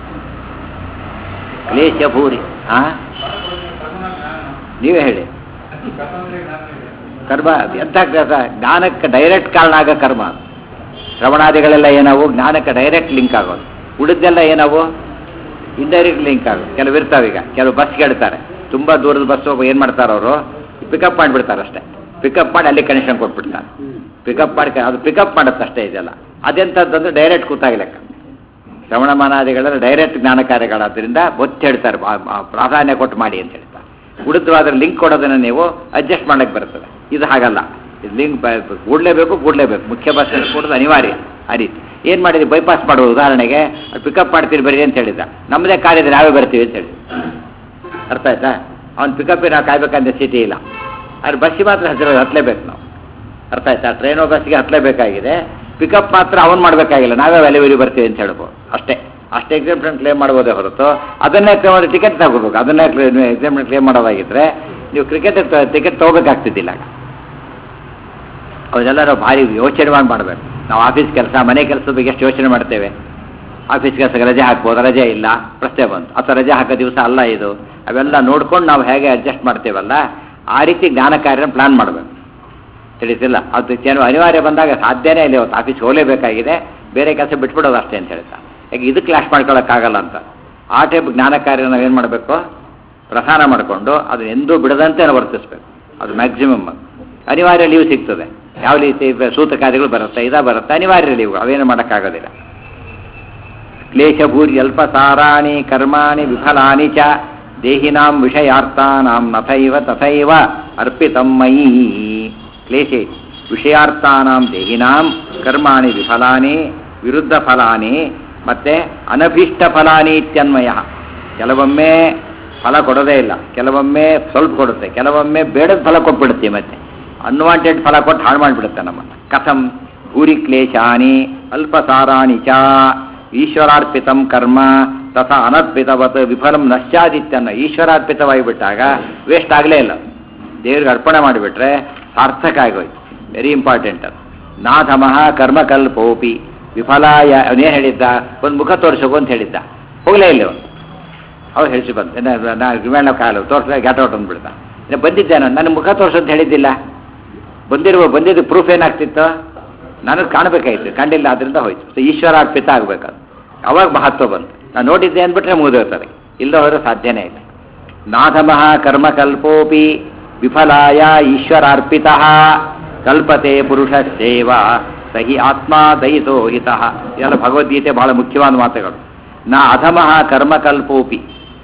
ಕ್ಲೇಶ ಭೂರಿ ಹಾ ನೀವೇ ಹೇಳಿ ಕರ್ಮ ಎಂಥ ಕೆಲಸ ಜ್ಞಾನಕ್ಕೆ ಡೈರೆಕ್ಟ್ ಕಾರಣ ಆಗ ಕರ್ಮ ಅದು. ಶ್ರವಣಾದಿಗಳೆಲ್ಲ ಏನವು ಜ್ಞಾನಕ್ಕೆ ಡೈರೆಕ್ಟ್ ಲಿಂಕ್ ಆಗೋದು ಉಳಿದೆಲ್ಲ ಏನವು ಇಂಡೈರೆಕ್ಟ್ ಲಿಂಕ್ ಆಗೋದು ಕೆಲವು ಇರ್ತಾವೀಗ ಕೆಲವು ಬಸ್ ಕೇಳ್ತಾರೆ ತುಂಬ ದೂರದ ಬಸ್ ಏನು ಮಾಡ್ತಾರೆ ಅವರು ಪಿಕಪ್ ಮಾಡಿಬಿಡ್ತಾರೆ ಅಷ್ಟೇ ಪಿಕಪ್ ಮಾಡಿ ಅಲ್ಲಿ ಕನೆಕ್ಷನ್ ಕೊಟ್ಬಿಡ್ತಾರೆ ಪಿಕಪ್ ಮಾಡಿ ಅದು ಪಿಕಪ್ ಮಾಡುತ್ತೆ ಅಷ್ಟೇ ಇದೆಲ್ಲ ಅದೆಂಥದ್ದಂದ್ರೆ ಡೈರೆಕ್ಟ್ ಕೂತಾಗಿ ಲೆಕ್ಕ ಶ್ರವಣಮಾನಾದಿಗಳೆಲ್ಲ ಡೈರೆಕ್ಟ್ ಜ್ಞಾನ ಕಾರ್ಯಗಳಾದ್ರಿಂದ ಒತ್ತಿ ಹೇಳ್ತಾರೆ ಬಾ- ಬಾ- ಪ್ರಾಧಾನ್ಯ ಕೊಟ್ಟು ಮಾಡಿ ಅಂತ ಹೇಳ್ತಾರೆ ಉಳಿದ್ವಾದ್ರೆ ಲಿಂಕ್ ಕೊಡೋದನ್ನು ನೀವು ಅಡ್ಜಸ್ಟ್ ಮಾಡಕ್ಕೆ ಬರ್ತದೆ ಇದು ಹಾಗಲ್ಲ ಇದು ಲಿಂಕ್ ಕೂಡಲೇಬೇಕು ಕೂಡಲೇಬೇಕು ಮುಖ್ಯ ಬಸ್ ಕೊಡೋದು ಅನಿವಾರ್ಯ ಆ ರೀತಿ ಏನು ಮಾಡಿದ್ವಿ ಬೈಪಾಸ್ ಮಾಡೋದು ಉದಾಹರಣೆಗೆ ಪಿಕಪ್ ಮಾಡ್ತೀರಿ ಬರ್ರಿ ಅಂತ ಹೇಳಿದ ನಮ್ಮದೇ ಕಾರ್ ಇದ್ರೆ ನಾವೇ ಬರ್ತೀವಿ ಅಂತ ಹೇಳಿ ಅರ್ಥ ಆಯ್ತಾ ಅವ್ನು ಪಿಕಪ್ ನಾವು ಕಾಯ್ಬೇಕಂತ ಸಿಟಿ ಇಲ್ಲ ಆದ್ರೆ ಬಸ್ಸಿಗೆ ಮಾತ್ರ ಹತ್ತಿರ ಹತ್ತಲೇಬೇಕು ನಾವು ಅರ್ಥ ಆಯ್ತಾ ಟ್ರೈನೋ ಬಸ್ಸಿಗೆ ಹತ್ತಲೇಬೇಕಾಗಿದೆ ಪಿಕಪ್ ಮಾತ್ರ ಅವ್ನು ಮಾಡಬೇಕಾಗಿಲ್ಲ ನಾವೇ ವ್ಯಾಲ್ಯೂರಿ ಬರ್ತೀವಿ ಅಂತ ಹೇಳ್ಬೋದು ಅಷ್ಟೇ ಅಷ್ಟೇ ಎಕ್ಸಾಮ್ಷನ್ ಕ್ಲೇಮ್ ಮಾಡ್ಬೋದೇ ಹೊರತು ಅದನ್ನೇ ಕ್ಲೇಮ್ ಮಾಡಿ ಟಿಕೆಟ್ ತಗೋಬೇಕು ಅದನ್ನೇ ಎಕ್ಸಾಮ್ಷನ್ ಕ್ಲೇಮ್ ಮಾಡೋದಾಗಿದ್ರೆ ನೀವು ಕ್ರಿಕೆಟ್ ಟಿಕೆಟ್ ತೊಗೋಬೇಕಾಗ್ತಿದ್ದಿಲ್ಲ ಆಗ ಅವನ್ನೆಲ್ಲ ನಾವು ಭಾರಿ ಯೋಚನೆ ಮಾಡಿ ಮಾಡಬೇಕು ನಾವು ಆಫೀಸ್ ಕೆಲಸ ಮನೆ ಕೆಲಸದ ಬಗ್ಗೆ ಎಷ್ಟು ಯೋಚನೆ ಮಾಡ್ತೇವೆ ಆಫೀಸ್ ಕೆಲಸಕ್ಕೆ ರಜೆ ಹಾಕ್ಬೋದು ರಜೆ ಇಲ್ಲ ಪ್ರಶ್ನೆ ಬಂತು ಅಥವಾ ರಜೆ ಹಾಕೋ ದಿವಸ ಅಲ್ಲ ಇದು ಅವೆಲ್ಲ ನೋಡ್ಕೊಂಡು ನಾವು ಹೇಗೆ ಅಡ್ಜಸ್ಟ್ ಮಾಡ್ತೇವಲ್ಲ ಆ ರೀತಿ ಜ್ಞಾನ ಕಾರ್ಯನ ಪ್ಲಾನ್ ಮಾಡಬೇಕು ತಿಳಿತಿಲ್ಲ ಅದು ಏನು ಅನಿವಾರ್ಯ ಬಂದಾಗ ಸಾಧ್ಯನೇ ಇಲ್ಲ ಇವತ್ತು ಆಫೀಸ್ ಹೋಗಲೇಬೇಕಾಗಿದೆ ಬೇರೆ ಕೆಲಸ ಬಿಟ್ಬಿಡೋದು ಅಷ್ಟೇ ಅಂತ ಹೇಳ್ತಾ ಯಾಕೆ ಇದು ಕ್ಲಾಶ್ ಮಾಡ್ಕೊಳ್ಳೋಕ್ಕಾಗಲ್ಲ ಅಂತ ಆ ಟೈಪ್ ಜ್ಞಾನ ಕಾರ್ಯ ನಾವು ಏನು ಮಾಡಬೇಕು ಪ್ರಸಾರ ಮಾಡಿಕೊಂಡು ಅದು ಎಂದೂ ಬಿಡದಂತೆ ನಾವು ವರ್ತಿಸ್ಬೇಕು ಅದು ಮ್ಯಾಕ್ಸಿಮಮ್ ಅನಿವಾರ್ಯ ಲೀವ್ ಸಿಗ್ತದೆ ಯಾವ ರೀತಿ ಸೂತಕಾದಿಗಳು ಬರುತ್ತೆ ಇದಾ ಬರುತ್ತೆ ಅನಿವಾರ್ಯ ಲೀವ್ ಅವೇನು ಮಾಡೋಕ್ಕಾಗೋದಿಲ್ಲ ಕ್ಲೇಶಭೂರಿ ಅಲ್ಪಸಾರಾಣಿ ಕರ್ಮಾಣಿ ವಿಫಲಾನಿ ಚ ದೇಹಿನಾಂ ವಿಷಯಾರ್ಥಾನಾಂ ನಥೈವ ತಥೈವ ಅರ್ಪಿತಂ ಮಯಿ ಕ್ಲೇಶೆ ವಿಷಯಾರ್ಥಾನಾಂ ದೇಹಿನಾಂ ಕರ್ಮಾಣಿ ವಿಫಲಾನಿ ವಿರುದ್ಧ ಫಲಾನಿ ಮತ್ತೆ ಅನಭೀಷ್ಟ ಫಲಾನಿ ಇತ್ಯನ್ವಯ ಕೆಲವೊಮ್ಮೆ ಫಲ ಕೊಡೋದೇ ಇಲ್ಲ ಕೆಲವೊಮ್ಮೆ ಸ್ವಲ್ಪ ಕೊಡುತ್ತೆ ಕೆಲವೊಮ್ಮೆ ಬೇಡದ ಫಲ ಕೊಟ್ಬಿಡುತ್ತೆ ಮತ್ತೆ ಅನ್ವಾಂಟೆಡ್ ಫಲ ಕೊಟ್ಟು ಹಾಳು ಮಾಡಿಬಿಡುತ್ತೆ ನಮ್ಮನ್ನು ಕಥಂ ಭೂರಿ ಕ್ಲೇಶಾನಿ ಅಲ್ಪಸಾರಾಣಿ ಚ ಈಶ್ವರಾರ್ಪಿತಂ ಕರ್ಮ ತಥಾ ಅನರ್ಪಿತವತ್ ವಿಫಲಂ ನಶ್ಚಾದಿತ್ಯನ್ನ ಈಶ್ವರಾರ್ಪಿತವಾಗಿ ಬಿಟ್ಟಾಗ ವೇಸ್ಟ್ ಆಗಲೇ ಇಲ್ಲ ದೇವ್ರಿಗೆ ಅರ್ಪಣೆ ಮಾಡಿಬಿಟ್ರೆ ಸಾರ್ಥಕ ಆಗೋಯ್ತು ವೆರಿ ಇಂಪಾರ್ಟೆಂಟ್ ಅದು ನಾಥಮಃ ಕರ್ಮಕಲ್ಪೋಪಿ ವಿಫಲಾಯ ಅವನೇನು ಹೇಳಿದ್ದ ಒಂದು ಮುಖ ತೋರಿಸೋಕು ಅಂತ ಹೇಳಿದ್ದ ಹೋಗಲೇ ಇಲ್ಲ ಅವನು ಅವ್ರು ಹೇಳಿಸಿ ಬಂದು ನಾ ರಿಮ್ಯಾಂಡ್ ಕಾಲು ತೋರಿಸಿದ ಗ್ಯಾಟ್ ಔಟ್ ಅಂದ್ಬಿಡ್ದ ಇನ್ನು ಬಂದಿದ್ದೆ ನಾನು ನನ್ನ ಮುಖ ತೋರಿಸು ಅಂತ ಹೇಳಿದ್ದಿಲ್ಲ ಬಂದಿರುವ ಬಂದಿದ್ದು ಪ್ರೂಫ್ ಏನಾಗ್ತಿತ್ತು ನನಗೆ ಕಾಣಬೇಕಾಯ್ತು ಕಂಡಿಲ್ಲ ಅದರಿಂದ ಹೋಯ್ತು ಸೊ ಈಶ್ವರ ಅರ್ಪಿತ ಆಗಬೇಕದು ಅವಾಗ ಮಹತ್ವ ಬಂತು ನಾನು ನೋಡಿದ್ದೆ ಅಂದ್ಬಿಟ್ರೆ ಮುಗಿದೋಗ್ತದೆ ಇಲ್ಲ ಹೋದ್ರೆ ಸಾಧ್ಯನೇ ಇಲ್ಲ ನಾಥಮಃ ಕರ್ಮಕಲ್ಪೋಪಿ ವಿಫಲಾಯ ಈಶ್ವರಾರ್ಪಿತ ಕಲ್ಪತೆ ಪುರುಷಶ್ಚೈವ ಸಹಿ ಆತ್ಮ ದಯಿತೋ ಹಿತಃ ಇದೆಲ್ಲ ಭಗವದ್ಗೀತೆ ಬಹಳ ಮುಖ್ಯವಾದ ಮಾತುಗಳು ನಾ ಅಧಮಃ ಕರ್ಮಕಲ್ಪೋಪಿ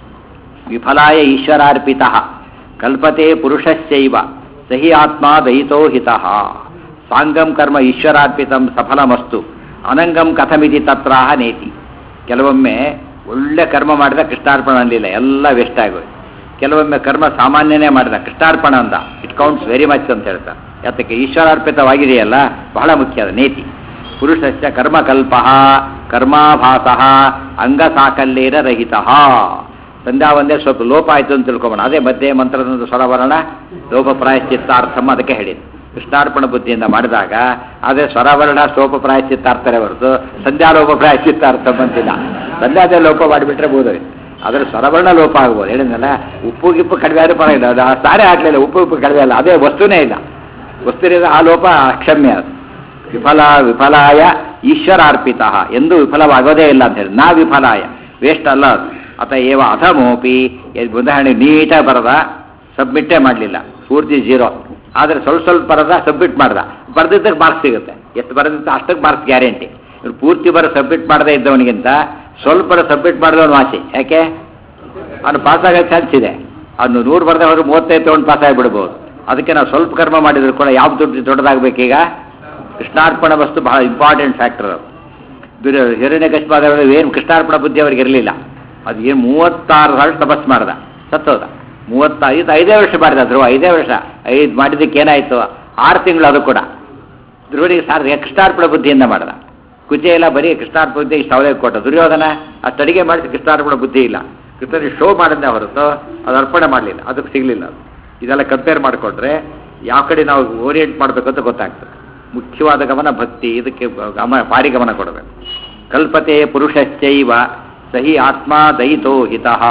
ವಿಫಲಾಯ ಈಶ್ವರಾರ್ಪಿತ ಕಲ್ಪತೆ ಪುರುಷಶ್ಚೈವ ಸಹಿ ಆತ್ಮ ದಯಿತೋ ಹಿತಃ ಸಾಂಗಂ ಕರ್ಮ ಈಶ್ವರಾರ್ಪಿತಂ ಸಫಲಮಸ್ತು ಅನಂಗಂ ಕಥಮಿತಿ ತತ್ರಾಹ ನೇತಿ ಕೆಲವೊಮ್ಮೆ ಒಳ್ಳೆ ಕರ್ಮ ಮಾಡಿದ ಕೃಷ್ಣಾರ್ಪಣ ಅನ್ಲಿಲ್ಲ ಎಲ್ಲ ವೇಸ್ಟ್ ಆಗೋಯ್ತು ಕೆಲವೊಮ್ಮೆ ಕರ್ಮ ಸಾಮಾನ್ಯನೇ ಮಾಡಿದ ಕೃಷ್ಣಾರ್ಪಣ ಅಂದ ಇಟ್ ಕೌಂಟ್ಸ್ ವೆರಿ ಮಚ್ ಅಂತ ಹೇಳ್ತಾರೆ ಯಾತಕ್ಕೆ ಈಶ್ವರಾರ್ಪಿತವಾಗಿದೆಯಲ್ಲ ಬಹಳ ಮುಖ್ಯ ಅದು ನೇತಿ ಪುರುಷಶ್ಚ ಕರ್ಮಕಲ್ಪ ಕರ್ಮಾಭಾಸ ಅಂಗ ಸಾಕಲ್ಯೇನ ರಹಿತ ಸಂಧ್ಯಾ ಒಂದೇ ಸ್ವಲ್ಪ ಲೋಪ ಆಯಿತು ಅಂತ ತಿಳ್ಕೊಬೋಣ ಅದೇ ಮಧ್ಯೆ ಮಂತ್ರದ ಸ್ವರವರ್ಣ ಲೋಪ ಪ್ರಾಯಶ್ಚಿತ್ತಾರ್ಥಂ ಅದಕ್ಕೆ ಹೇಳಿದ್ದು ಕೃಷ್ಣಾರ್ಪಣ ಬುದ್ಧಿಯಿಂದ ಮಾಡಿದಾಗ ಅದೇ ಸ್ವರವರ್ಣ ಸೋಪ ಪ್ರಾಯಶ್ಚಿತ್ತಾರ್ಥರೇ ಹೊರತು ಸಂಧ್ಯಾ ಲೋಪ ಪ್ರಾಯಶ್ಚಿತ್ತಾರ್ಥಂ ಅಂತಿಲ್ಲ ಸಂಧ್ಯಾದೇ ಲೋಪ ಮಾಡಿಬಿಟ್ರೆ ಬೋಧವೆ ಅದರ ಸ್ವರವರ್ಣ ಲೋಪ ಆಗ್ಬೋದು ಹೇಳಿದ್ನಲ್ಲ ಉಪ್ಪು ಗಿಪ್ಪು ಕಡಿಮೆ ಆದರೂ ಪರವಾಗಿಲ್ಲ ಅದು ಆ ಸಾರೇ ಹಾಕ್ಲಿಲ್ಲ ಉಪ್ಪು ಉಪ್ಪು ಕಡಿಮೆ ಅಲ್ಲ ಅದೇ ವಸ್ತುನೇ ಇಲ್ಲ ವಸ್ತುವಿನ ಆ ಲೋಪ ಕ್ಷಮ್ಯ ಅದು ವಿಫಲ ವಿಫಲಾಯ ಈಶ್ವರಾರ್ಪಿತ ಎಂದು ವಿಫಲವಾಗೋದೇ ಇಲ್ಲ ಅಂತ ಹೇಳಿ ನಾ ವಿಫಲಾಯ ವೇಸ್ಟ್ ಅಲ್ಲ ಅದು ಅತ ಏವ ಅಧಮೋಪಿ ಎದ್ ಉದಾಹರಣೆ ನೀಟಾಗಿ ಬರದ ಸಬ್ಮಿಟ್ಟೇ ಮಾಡಲಿಲ್ಲ ಪೂರ್ತಿ ಜೀರೋ ಆದರೆ ಸ್ವಲ್ಪ ಸ್ವಲ್ಪ ಬರದ ಸಬ್ಮಿಟ್ ಮಾಡ್ದ ಬರೆದಿದ್ದಕ್ಕೆ ಮಾರ್ಕ್ಸ್ ಸಿಗುತ್ತೆ ಎಷ್ಟು ಬರೆದಿತ್ತು ಅಷ್ಟಕ್ಕೆ ಮಾರ್ಕ್ಸ್ ಗ್ಯಾರಂಟಿ ಇವ್ರು ಪೂರ್ತಿ ಬರೋ ಸಬ್ಮಿಟ್ ಮಾಡದೇ ಇದ್ದವನಿಗಿಂತ ಸ್ವಲ್ಪ ಸಬ್ಮಿಟ್ ಮಾಡಿದವನು ವಾಸಿ ಯಾಕೆ ಅವನು ಪಾಸ್ ಆಗೋ ಚಾನ್ಸ್ ಇದೆ ಅವನು ನೂರು ಬರದೆ ಹೋದ್ರೆ ಮೂವತ್ತೈದು ತೊಗೊಂಡು ಪಾಸ್ ಆಗಿಬಿಡ್ಬೋದು ಅದಕ್ಕೆ ನಾವು ಸ್ವಲ್ಪ ಕರ್ಮ ಮಾಡಿದ್ರು ಕೂಡ ಯಾವ ದುಡ್ಡು ದೊಡ್ಡದಾಗಬೇಕೀಗ ಕೃಷ್ಣಾರ್ಪಣ ವಸ್ತು ಬಹಳ ಇಂಪಾರ್ಟೆಂಟ್ ಫ್ಯಾಕ್ಟರ್ ಅದು ದುರ್ಯ ಹಿರಣ್ಯ ಕಶ್ಮಾದವರು ಏನು ಕೃಷ್ಣಾರ್ಪಣ ಬುದ್ಧಿ ಅವ್ರಿಗೆ ಇರಲಿಲ್ಲ ಅದು ಏನು ಮೂವತ್ತಾರು ವರ್ಷ ತಪಸ್ ಮಾಡ್ದ ಸತ್ತೋದ ಮೂವತ್ತ ಐದು ಐದೇ ವರ್ಷ ಮಾಡಿದ ಧ್ರುವ ಐದೇ ವರ್ಷ ಐದು ಮಾಡಿದ್ದಕ್ಕೆ ಏನಾಯಿತು ಆರು ತಿಂಗಳು ಅದು ಕೂಡ ಧ್ರುವನಿಗೆ ಸಾರ್ ಕೃಷ್ಣಾರ್ಪಣ ಬುದ್ಧಿಯಿಂದ ಮಾಡ್ದ ಕುಜೆ ಎಲ್ಲ ಬರೀ ಕೃಷ್ಣಾರ್ಪಣ ಬುದ್ಧಿ ಇಷ್ಟು ಅವಲೇ ಕೊಟ್ಟ ದುರ್ಯೋಧನ ಅಷ್ಟು ಅಡಿಗೆ ಮಾಡಿದ ಕೃಷ್ಣಾರ್ಪಣ ಬುದ್ಧಿ ಇಲ್ಲ ಕೃಷ್ಣನಿಗೆ ಶೋ ಮಾಡಿದ್ದೆ ಹೊರತು ಅದು ಅರ್ಪಣೆ ಮಾಡಲಿಲ್ಲ ಅದಕ್ಕೆ ಸಿಗಲಿಲ್ಲ ಅದು ಇದೆಲ್ಲ ಕಂಪೇರ್ ಮಾಡಿಕೊಂಡ್ರೆ ಯಾವ ಕಡೆ ನಾವು ಓರಿಯೆಂಟ್ ಮಾಡಬೇಕಂತ ಗೊತ್ತಾಗ್ತದೆ ಮುಖ್ಯವಾದ ಗಮನ ಭಕ್ತಿ ಇದಕ್ಕೆ ಗಮನ ಭಾರಿ ಗಮನ ಕೊಡಬೇಕು ಕಲ್ಪತೆ ಪುರುಷಶ್ಚೈವ ಸಹಿ ಆತ್ಮ ದಯಿತೋ ಹಿತಃ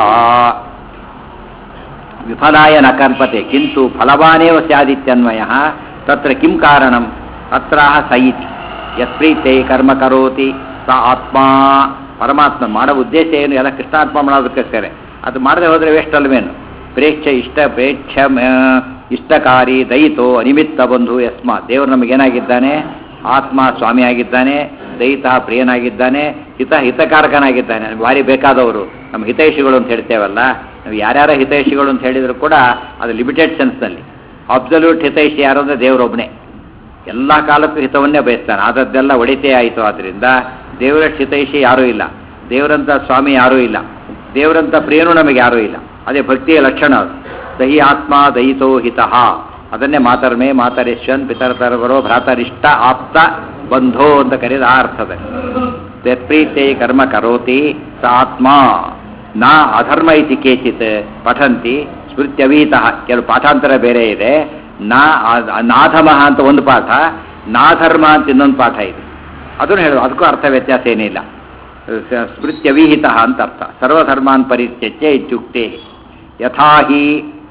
ವಿಫಲಾಯ ನ ಕಲ್ಪತೆ ಕಿಂತು ಫಲವಾನೇವ ಸ್ಯಾದಿತ್ಯನ್ವಯ ತತ್ರ ಕಿಂ ಕಾರಣಂ ಅತ್ರ ಸ ಇತಿ ಯತ್ಪ್ರೀತೆ ಕರ್ಮ ಕರೋತಿ ಸ ಆತ್ಮ ಪರಮಾತ್ಮ ಮಾಡೋ ಉದ್ದೇಶ ಏನು ಎಲ್ಲ ಕೃಷ್ಣಾತ್ಮ ಮಾಡೋದಕ್ಕೋಸ್ಕರ ಅದು ಮಾಡದೆ ಹೋದರೆ ವೇಸ್ಟ್ ಅಲ್ವೇನು ಪ್ರೇಕ್ಷ ಇಷ್ಟ ಪ್ರೇಕ್ಷ ಇಷ್ಟಕಾರಿ ದಯಿತೋ ಅನಿಮಿತ್ತ ಬಂಧು ಯಸ್ಮ ದೇವರು ನಮಗೇನಾಗಿದ್ದಾನೆ ಆತ್ಮ ಸ್ವಾಮಿಯಾಗಿದ್ದಾನೆ ದಯಿತ ಪ್ರಿಯನಾಗಿದ್ದಾನೆ ಹಿತ ಹಿತಕಾರಕನಾಗಿದ್ದಾನೆ ನಮ್ಗೆ ಭಾರಿ ಬೇಕಾದವರು ನಮ್ಮ ಹಿತೈಷಿಗಳು ಅಂತ ಹೇಳ್ತೇವಲ್ಲ ನಾವು ಯಾರ್ಯಾರ ಹಿತೈಷಿಗಳು ಅಂತ ಹೇಳಿದ್ರು ಕೂಡ ಅದು ಲಿಮಿಟೆಡ್ ಸೆನ್ಸ್ನಲ್ಲಿ ಅಬ್ಸಲ್ಯೂಟ್ ಹಿತೈಷಿ ಯಾರು ಅಂದರೆ ದೇವರೊಬ್ಬನೇ ಎಲ್ಲ ಕಾಲಕ್ಕೂ ಹಿತವನ್ನೇ ಬಯಸ್ತಾನೆ ಆದದ್ದೆಲ್ಲ ಒಳಿತೇ ಆಯಿತು ಆದ್ದರಿಂದ ದೇವರಷ್ಟು ಹಿತೈಷಿ ಯಾರೂ ಇಲ್ಲ ದೇವರಂಥ ಸ್ವಾಮಿ ಯಾರೂ ಇಲ್ಲ ದೇವರಂಥ ಪ್ರಿಯನೂ ನಮಗೆ ಯಾರೂ ಇಲ್ಲ ಅದೇ ಭಕ್ತಿಯ ಲಕ್ಷಣ ಅದು ಸಹಿ ಆತ್ಮ ದಯಿತೋ ಹಿತಃ ಅದನ್ನೇ ಮಾತರ್ಮೆ ಮಾತರಿಶ್ವನ್ ಪಿತರತರವರೋ ಭ್ರಾತರಿಷ್ಟ ಆಪ್ತ ಬಂಧೋ ಅಂತ ಕರೆಯೋದು ಆ ಅರ್ಥದಲ್ಲಿ ಪ್ರೀತೆ ಕರ್ಮ ಕರೋತಿ ಸ ಆತ್ಮ ನಾ ಅಧರ್ಮ ಇತಿ ಕೇಚಿತ್ ಪಠಂತಿ ಸ್ಮೃತ್ಯವೀತಃ ಕೆಲವು ಪಾಠಾಂತರ ಬೇರೆ ಇದೆ ನಾ ನಾಧಮಃ ಅಂತ ಒಂದು ಪಾಠ ನಾಧರ್ಮ ಅಂತ ಇನ್ನೊಂದು ಪಾಠ ಇದೆ ಅದನ್ನು ಹೇಳೋದು ಅದಕ್ಕೂ ಅರ್ಥ ವ್ಯತ್ಯಾಸ ಏನಿಲ್ಲ ಸ್ಮೃತ್ಯವಿಹಿತ ಅಂತ ಅರ್ಥ ಸರ್ವಧರ್ಮಾನ್ ಪರಿತ್ಯಜ್ಯ ಇತ್ಯುಕ್ತೆ ಯಥಾ ಹಿ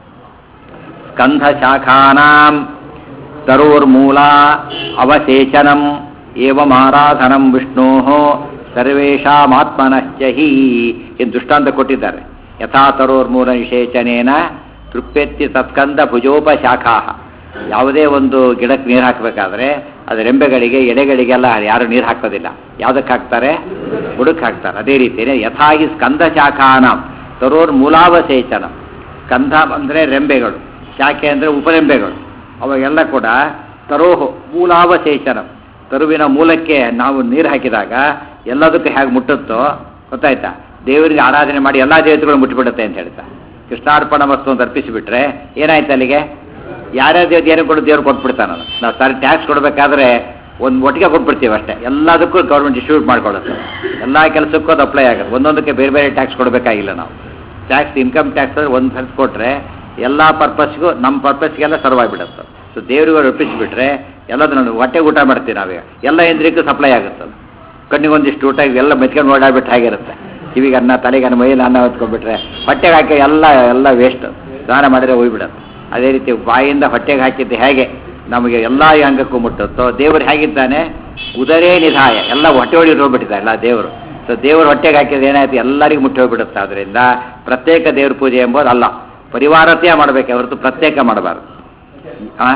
ಸ್ಕಂಧಶಾಖಾನಾಂ ತರೋರ್ಮೂಲ ಅವಶೇಷನಂ ಏವಮಾರಾಧನಂ ವಿಷ್ಣೋ ಸರ್ವೇಷಾಮಾತ್ಮನಶ್ಚ ಹಿ ಎಂದು ದೃಷ್ಟಾಂತ ಕೊಟ್ಟಿದ್ದಾರೆ ಯಥಾ ತರೋರ್ಮೂಲ ನಿಷೇಚನೇನ ತೃಪ್ಯತ್ತಿ ತತ್ಕಂದ ಭುಜೋಪಶಾಖಾ ಯಾವುದೇ ಒಂದು ಗಿಡಕ್ಕೆ ನೀರು ಹಾಕಬೇಕಾದ್ರೆ ಅದು ರೆಂಬೆಗಳಿಗೆ ಎಲೆಗಳಿಗೆಲ್ಲ ಯಾರು ನೀರು ಹಾಕೋದಿಲ್ಲ ಯಾವುದಕ್ಕೆ ಹಾಕ್ತಾರೆ ಬುಡಕ್ಕೆ ಹಾಕ್ತಾರೆ ಅದೇ ರೀತಿಯೇ ಯಥಾಗಿ ಸ್ಕಂದ ಶಾಖಾನ ತರೋರ್ ಮೂಲಾವಸೇಚನ ಸ್ಕಂಧ ಅಂದರೆ ರೆಂಬೆಗಳು ಶಾಖೆ ಅಂದರೆ ಉಪರೆಂಬೆಗಳು ಅವಾಗೆಲ್ಲ ಕೂಡ ತರೋಹು ಮೂಲಾವಶೇಷನ ತರುವಿನ ಮೂಲಕ್ಕೆ ನಾವು ನೀರು ಹಾಕಿದಾಗ ಎಲ್ಲದಕ್ಕೂ ಹೇಗೆ ಮುಟ್ಟುತ್ತೋ ಗೊತ್ತಾಯ್ತಾ ದೇವರಿಗೆ ಆರಾಧನೆ ಮಾಡಿ ಎಲ್ಲ ದೇವತೆಗಳು ಮುಟ್ಟಿಬಿಡುತ್ತೆ ಅಂತ ಹೇಳ್ತಾ ಕೃಷ್ಣಾರ್ಪಣ ವಸ್ತು ಅಂತ ಅರ್ಪಿಸಿಬಿಟ್ರೆ ಏನಾಯ್ತು ಅಲ್ಲಿಗೆ ಯಾರ್ಯಾರ ದೇವತೆ ಏನು ಕೊಡು ದೇವ್ರು ಕೊಟ್ಬಿಡ್ತಾನ ನಾವು ಸರ್ ಟ್ಯಾಕ್ಸ್ ಕೊಡಬೇಕಾದ್ರೆ ಒಂದು ಒಟ್ಟಿಗೆ ಕೊಟ್ಬಿಡ್ತೀವಿ ಅಷ್ಟೇ ಎಲ್ಲದಕ್ಕೂ ಗೌರ್ಮೆಂಟ್ ಡಿಸ್ಟ್ರಿಬ್ಯೂಟ್ ಮಾಡ್ಕೊಳ್ಳುತ್ತೆ ಎಲ್ಲ ಕೆಲಸಕ್ಕೂ ಅದು ಅಪ್ಲೈ ಆಗುತ್ತೆ ಒಂದೊಂದಕ್ಕೆ ಬೇರೆ ಬೇರೆ ಟ್ಯಾಕ್ಸ್ ಕೊಡಬೇಕಾಗಿಲ್ಲ ನಾವು ಟ್ಯಾಕ್ಸ್ ಇನ್ಕಮ್ ಟ್ಯಾಕ್ಸ್ ಒಂದು ಸರ್ತಿ ಕೊಟ್ಟರೆ ಎಲ್ಲ ಪರ್ಪಸ್ಗೂ ನಮ್ಮ ಪರ್ಪಸ್ಗೆಲ್ಲ ಸರ್ವ್ ಆಗಿಬಿಡುತ್ತೆ ಸೊ ದೇವರಿಗೆ ಒಪ್ಪಿಸಿಬಿಟ್ರೆ ಎಲ್ಲದನ್ನು ಹೊಟ್ಟೆಗೆ ಊಟ ಮಾಡ್ತೀವಿ ನಾವೀಗ ಎಲ್ಲ ಇಂದ್ರಿಯಕ್ಕೂ ಸಪ್ಲೈ ಆಗುತ್ತೆ ಅದು ಕಣ್ಣಿಗೊಂದಿಷ್ಟು ಊಟ ಎಲ್ಲ ಮೆಚ್ಕೊಂಡು ಓಡಾಡ್ಬಿಟ್ಟು ಹಾಗಿರುತ್ತೆ ಕಿವಿಗೆ ಅನ್ನ ತಲೆಗೆ ಅನ್ನ ಮೈಲಿ ಅನ್ನ ಹೊತ್ಕೊಂಡ್ಬಿಟ್ರೆ ಹೊಟ್ಟೆಗೆ ಹಾಕಿ ಎಲ್ಲ ಎಲ್ಲ ವೇಸ್ಟ್ ಸ್ನಾನ ಮಾಡಿದ್ರೆ ಹೋಗ್ಬಿಡುತ್ತೆ ಅದೇ ರೀತಿ ಬಾಯಿಂದ ಹೊಟ್ಟೆಗೆ ಹಾಕಿದ್ದು ಹೇಗೆ ನಮಗೆ ಎಲ್ಲ ಅಂಗಕ್ಕೂ ಮುಟ್ಟುತ್ತೋ ದೇವರು ಹೇಗಿದ್ದಾನೆ ಉದರೇ ನಿಧಾಯ ಎಲ್ಲ ಹೊಟ್ಟೆ ಒಳಗೆ ಹೋಗ್ಬಿಟ್ಟಿದ್ದಾರೆ ಎಲ್ಲ ದೇವರು ಸೊ ದೇವರು ಹೊಟ್ಟೆಗೆ ಹಾಕಿದ್ರೆ ಏನಾಯ್ತು ಎಲ್ಲರಿಗೂ ಮುಟ್ಟಿ ಹೋಗ್ಬಿಡುತ್ತೆ ಅದರಿಂದ ಪ್ರತ್ಯೇಕ ದೇವ್ರ ಪೂಜೆ ಎಂಬುದು ಅಲ್ಲ ಪರಿವಾರತೆಯ ಮಾಡಬೇಕೆ ಹೊರತು ಪ್ರತ್ಯೇಕ ಮಾಡಬಾರ್ದು ಆ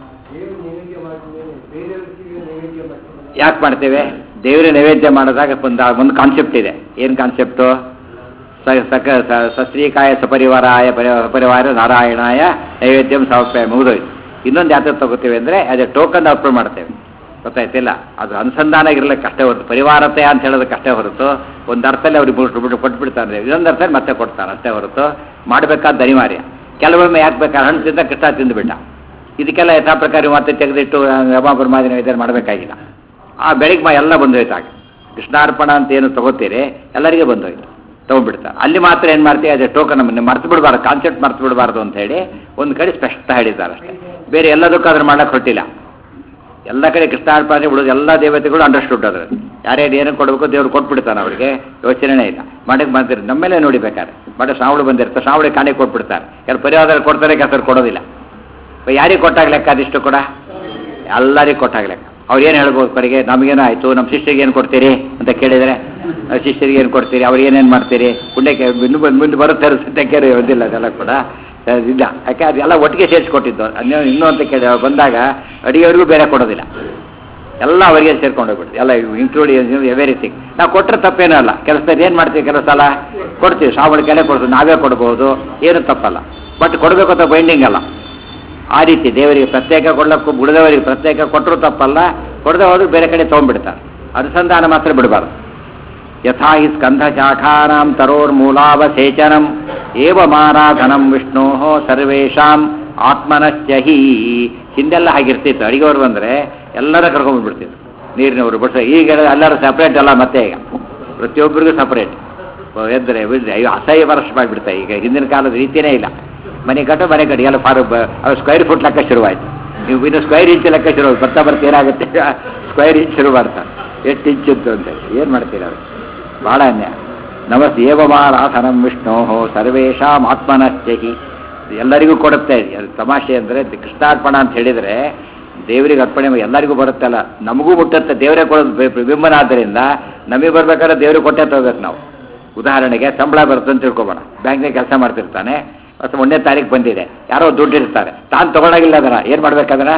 ಯಾಕೆ ಮಾಡ್ತೇವೆ ದೇವರ ನೈವೇದ್ಯ ಮಾಡಿದಾಗ ಒಂದು ಒಂದು ಕಾನ್ಸೆಪ್ಟ್ ಇದೆ ಏನು ಕಾನ್ಸೆಪ್ಟು ಸ ಸಕ ಸಸ್ತ್ರೀಕಾಯ ಸಪರಿವಾರಾಯ ಪರಿ ಪರಿವಾರ ನಾರಾಯಣಾಯ ನೈವೇದ್ಯಂ ಸಮರ್ಪಯ ಮುಗಿದೋಯ್ತು ಇನ್ನೊಂದು ಯಾತ್ರ ತಗೋತೀವಿ ಅಂದರೆ ಅದೇ ಟೋಕನ್ ಅರ್ಪಣೆ ಮಾಡ್ತೇವೆ ಗೊತ್ತಾಯ್ತಿಲ್ಲ ಅದು ಅನುಸಂಧಾನ ಇರಲಿಕ್ಕೆ ಅಷ್ಟೇ ಹೊರತು ಪರಿವಾರತೆ ಅಂತ ಹೇಳೋದಕ್ಕೆ ಅಷ್ಟೇ ಹೊರತು ಒಂದು ಅರ್ಥದಲ್ಲಿ ಅವ್ರಿಗೆ ಬಿಟ್ಟು ಬಿಟ್ಟು ಕೊಟ್ಬಿಡ್ತಾರೆ ಇನ್ನೊಂದು ಅರ್ಥದಲ್ಲಿ ಮತ್ತೆ ಕೊಡ್ತಾರೆ ಅಷ್ಟೇ ಹೊರತು ಮಾಡಬೇಕಾದ ಅನಿವಾರ್ಯ ಕೆಲವೊಮ್ಮೆ ಯಾಕೆ ಬೇಕಾದ್ರೆ ಹಣ್ಣು ತಿಂದ ಕೃಷ್ಣ ತಿಂದುಬಿಟ್ಟ ಇದಕ್ಕೆಲ್ಲ ಯಥಾ ಪ್ರಕಾರ ಮತ್ತೆ ತೆಗೆದಿಟ್ಟು ರಮಾ ಬ್ರಹ್ಮಾದಿ ನೈವೇದ್ಯ ಮಾಡಬೇಕಾಗಿಲ್ಲ ಆ ಬೆಳಿಗ್ಗೆ ಮಾ ಎಲ್ಲ ಬಂದೋಯ್ತು ಆಗ ಕೃಷ್ಣಾರ್ಪಣ ಅಂತ ಏನು ತಗೋತೀರಿ ಎಲ್ಲರಿಗೆ ಬಂದೋಯ್ತು ತೊಗೊಂಡ್ಬಿಡ್ತಾರೆ ಅಲ್ಲಿ ಮಾತ್ರ ಏನು ಮಾಡ್ತೀವಿ ಅದೇ ಟೋಕನ್ ನಮ್ಮನ್ನು ಮರ್ತು ಬಿಡಬಾರ್ದು ಕಾನ್ಸೆಪ್ಟ್ ಮರ್ತು ಬಿಡಬಾರ್ದು ಅಂತ ಹೇಳಿ ಒಂದು ಕಡೆ ಸ್ಪಷ್ಟ ಹೇಳಿದ್ದಾರೆ ಅಷ್ಟೇ ಬೇರೆ ಎಲ್ಲದಕ್ಕೂ ಅದ್ರ ಮಾಡಕ್ಕೆ ಹೊಟ್ಟಿಲ್ಲ ಎಲ್ಲ ಕಡೆ ಕೃಷ್ಣಾರ್ಪಣೆ ಬಿಡೋದು ಎಲ್ಲ ದೇವತೆಗಳು ಅಂಡರ್ಸ್ಟುಡ್ ಅದ್ರ ಯಾರ್ಯಾರು ಏನು ಕೊಡಬೇಕು ದೇವ್ರು ಕೊಟ್ಬಿಡ್ತಾನೆ ಅವರಿಗೆ ಯೋಚನೆನೇ ಇಲ್ಲ ಮಾಡಕ್ಕೆ ಬಂದಿರಿ ನಮ್ಮೇಲೆ ನೋಡಿ ಬೇಕಾದ್ರೆ ಮಾಡಿ ಶ್ರಾವಣ ಬಂದಿರ್ತಾರೆ ಶ್ರಾವಣ ಕಾಣೆ ಕೊಟ್ಬಿಡ್ತಾರೆ ಕೆಲವು ಪರಿವಾರ ಕೊಡ್ತಾರೆ ಕೆಲಸ ಕೊಡೋದಿಲ್ಲ ಯಾರಿಗೆ ಕೊಟ್ಟಾಗ ಲೆಕ್ಕ ಅದಿಷ್ಟು ಕೂಡ ಎಲ್ಲರಿಗೂ ಕೊಟ್ಟಾಗ ಲೆಕ್ಕ ಅವ್ರು ಏನು ಹೇಳ್ಬೋದು ಕಡೆಗೆ ನಮಗೇನೋ ಆಯಿತು ನಮ್ಮ ಶಿಷ್ಯರಿಗೆ ಏನು ಕೊಡ್ತೀರಿ ಅಂತ ಕೇಳಿದರೆ ಶಿಷ್ಯರಿಗೆ ಏನು ಕೊಡ್ತೀರಿ ಅವ್ರು ಏನೇನು ಮಾಡ್ತೀರಿ ಪುಣ್ಯಕ್ಕೆ ಇನ್ನು ಬಂದು ಮುಂದೆ ಬರುತ್ತೆ ಸದ್ಯಕ್ಕೆ ಒಂದಿಲ್ಲ ಅದೆಲ್ಲ ಕೂಡ ಇಲ್ಲ ಯಾಕೆ ಅದೆಲ್ಲ ಒಟ್ಟಿಗೆ ಸೇರಿಸ್ಕೊಟ್ಟಿದ್ದು ಅನ್ಯ ಇನ್ನೂ ಅಂತ ಕೇಳಿ ಅವ್ರು ಬಂದಾಗ ಅಡಿಗೆಯವ್ರಿಗೂ ಬೇರೆ ಕೊಡೋದಿಲ್ಲ ಎಲ್ಲ ಅವರಿಗೆ ಸೇರ್ಕೊಂಡು ಹೋಗ್ಬಿಡ್ತು ಎಲ್ಲ ಇನ್ಕ್ಲೂಡಿಂಗ್ ಎವ್ರಿಥಿಂಗ್ ನಾವು ಕೊಟ್ಟರೆ ತಪ್ಪೇನೂ ಅಲ್ಲ ಕೆಲಸದಲ್ಲಿ ಏನು ಮಾಡ್ತೀವಿ ಕೆಲವು ಸಲ ಕೊಡ್ತೀವಿ ಶ್ರಾವಣಕ್ಕೆಲ್ಲ ಕೊಡ್ತೀವಿ ನಾವೇ ಕೊಡ್ಬೋದು ಏನು ತಪ್ಪಲ್ಲ ಬಟ್ ಕೊಡಬೇಕು ಅಂತ ಬೈಂಡಿಂಗ್ ಅಲ್ಲ ಆ ರೀತಿ ದೇವರಿಗೆ ಪ್ರತ್ಯೇಕ ಕೊಡ್ಲಕ್ಕೂ ಬುಡದವರಿಗೆ ಪ್ರತ್ಯೇಕ ಕೊಟ್ಟರು ತಪ್ಪಲ್ಲ ಕೊಡದೆ ಹೋದ್ರೆ ಬೇರೆ ಕಡೆ ತೊಗೊಂಡ್ಬಿಡ್ತಾರೆ ಅನುಸಂಧಾನ ಮಾತ್ರ ಬಿಡಬಾರ್ದು ಯಥಾ ಹಿ ಸ್ಕಂಧ ಶಾಖಾನಾಂ ತರೋರ್ಮೂಲಾವಸೇಚನಂ ಏವಮಾರಾಧನಂ ವಿಷ್ಣೋ ಸರ್ವೇಷಾಂ ಆತ್ಮನಶ್ಚ ಹಿ ಹಿಂದೆಲ್ಲ ಹಾಗಿರ್ತಿತ್ತು ಅಡಿಗೆವ್ರು ಬಂದರೆ ಎಲ್ಲರ ಕರ್ಕೊಂಡ್ಬಿಡ್ತಿದ್ರು ನೀರಿನವರು ಬಟ್ ಈಗ ಎಲ್ಲರೂ ಸಪ್ರೇಟ್ ಅಲ್ಲ ಮತ್ತೆ ಈಗ ಪ್ರತಿಯೊಬ್ಬರಿಗೂ ಸಪ್ರೇಟ್ ಎದ್ದರೆ ಬಿದ್ದರೆ ಅಯ್ಯೋ ಅಸಹ್ಯ ವರ್ಷ ಮಾಡಿಬಿಡ್ತಾರೆ ಈಗ ಹಿಂದಿನ ಕಾಲದ ರೀತಿಯೇ ಇಲ್ಲ ಮನೆ ಕಟ್ಟು ಮನೆ ಕಟ್ಟಿ ಎಲ್ಲ ಫಾರು ಅದು ಸ್ಕ್ವೈರ್ ಫುಟ್ ಲೆಕ್ಕ ಶುರುವಾಯಿತು ನೀವು ಇನ್ನು ಸ್ಕ್ವೈರ್ ಇಂಚ್ ಲೆಕ್ಕ ಶುರು ಬರ್ತಾ ಬರ್ತಾ ಏನಾಗುತ್ತೆ ಸ್ಕ್ವೈರ್ ಇಂಚ್ ಶುರು ಮಾಡ್ತಾರೆ ಎಷ್ಟು ಇಂಚ್ ಇತ್ತು ಅಂತ ಏನು ಮಾಡ್ತೀರ ಅದು ಭಾಳ ಅನ್ಯಾಯ ನಮಸ್ ಏವಮಾರಾಧನಂ ವಿಷ್ಣೋ ಸರ್ವೇಷಾಂ ಆತ್ಮನಶ್ಚಹಿ ಎಲ್ಲರಿಗೂ ಕೊಡುತ್ತೆ ಅದು ತಮಾಷೆ ಅಂದರೆ ಕೃಷ್ಣಾರ್ಪಣ ಅಂತ ಹೇಳಿದರೆ ದೇವರಿಗೆ ಅರ್ಪಣೆ ಮಾಡಿ ಎಲ್ಲರಿಗೂ ಬರುತ್ತಲ್ಲ ನಮಗೂ ಮುಟ್ಟುತ್ತೆ ದೇವರೇ ಕೊಡೋದು ಬಿ- ಬಿಂಬನ ಆದ್ದರಿಂದ ನಮಗೆ ಬರ್ಬೇಕಾದ್ರೆ ದೇವ್ರಿಗೆ ಕೊಟ್ಟೆ ತಗೋಬೇಕು ನಾವು ಉದಾಹರಣೆಗೆ ಸಂಬಳ ಬರುತ್ತೆ ಅಂತ ತಿಳ್ಕೊಬೋಣ ಬ್ಯಾಂಕ್ನಾಗ ಕೆಲಸ ಮಾಡ್ತಿರ್ತಾನೆ ಅಥವಾ ಒಂದನೇ ತಾರೀಕು ಬಂದಿದೆ ಯಾರೋ ದುಡ್ಡು ಇರ್ತಾರೆ ತಾನು ತಗೊಳಗಿಲ್ಲ ಅದರ ಏನು ಮಾಡ್ಬೇಕಾದ್ರೆ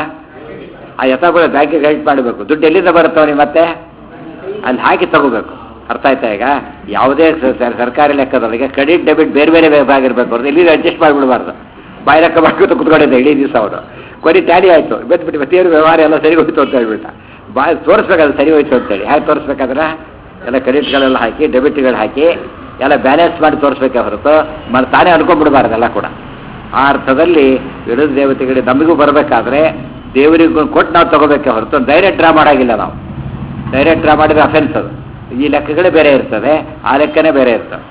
ಆ ಯಥ ಕೂಡ ಬ್ಯಾಂಕಿಗೆ ಹೆಲ್ಪ್ ಮಾಡಬೇಕು ದುಡ್ಡು ಎಲ್ಲಿಂದ ಬರುತ್ತೆ ಅವನಿಗೆ ಮತ್ತೆ ಅಲ್ಲಿ ಹಾಕಿ ತಗೋಬೇಕು ಅರ್ಥ ಆಯ್ತಾ ಈಗ ಯಾವುದೇ ಸ- ಸ- ಸರ್ಕಾರಿ ಲೆಕ್ಕದೊಳಗೆ ಕ್ರೆಡಿಟ್ ಡೆಬಿಟ್ ಬೇರೆ ಬೇರೆ ಬ್ಯಾಗ್ ಇರಬೇಕು ಅವ್ರದ್ದು ಇಲ್ಲಿ ಅಡ್ಜಸ್ಟ್ ಮಾಡಿಬಿಡಬಾರ್ದು ಬಾಯಿ ಲೆಕ್ಕ ಮಾಡ್ಕೊತ ಕುತ್ಕೊಂಡಿದ್ದೆ ಇಡೀ ದಿವಸ ಅವರು ಕೊರಿ ಟ್ಯಾಲಿ ಆಯಿತು ಬೆದ್ಬಿಟ್ಟು ಮತ್ತೆ ವ್ಯವಹಾರ ಎಲ್ಲ ಸರಿ ಹೋಯ್ತು ಅಂತ ಹೇಳ್ಬಿಟ್ಟ ಬಾಯಿ ತೋರಿಸ್ಬೇಕಾದ್ರೆ ಸರಿ ಹೋಯ್ತು ಅಂತೇಳಿ ಹೇಗೆ ತೋರಿಸ್ಬೇಕಾದ್ರೆ ಎಲ್ಲ ಕ್ರೆಡಿಟ್ಗಳೆಲ್ಲ ಹಾಕಿ ಡೆಬಿಟ್ಗಳು ಹಾಕಿ ಎಲ್ಲ ಬ್ಯಾಲೆನ್ಸ್ ಮಾಡಿ ತೋರಿಸ್ಬೇಕೆ ಹೊರತು ಮತ್ತೆ ತಾನೇ ಅನ್ಕೊಂಡ್ಬಿಡಬಾರ್ದೆಲ್ಲ ಕೂಡ ಆ ಅರ್ಥದಲ್ಲಿ ವಿರೋಧ ದೇವತೆಗಳಿಗೆ ನಮಗೂ ಬರಬೇಕಾದ್ರೆ ದೇವರಿಗೂ ಕೊಟ್ಟು ನಾವು ತಗೋಬೇಕೆ ಹೊರತು ಡೈರೆಕ್ಟ್ ಡ್ರಾ ಮಾಡೋಂಗಿಲ್ಲ ನಾವು ಡೈರೆಕ್ಟ್ ಡ್ರಾ ಮಾಡಿದ್ರೆ ಅಫೆನ್ಸ್ ಅದು ಈ ಲೆಕ್ಕಗಳೇ ಬೇರೆ ಇರ್ತದೆ ಆ ಲೆಕ್ಕನೇ ಬೇರೆ ಇರ್ತದೆ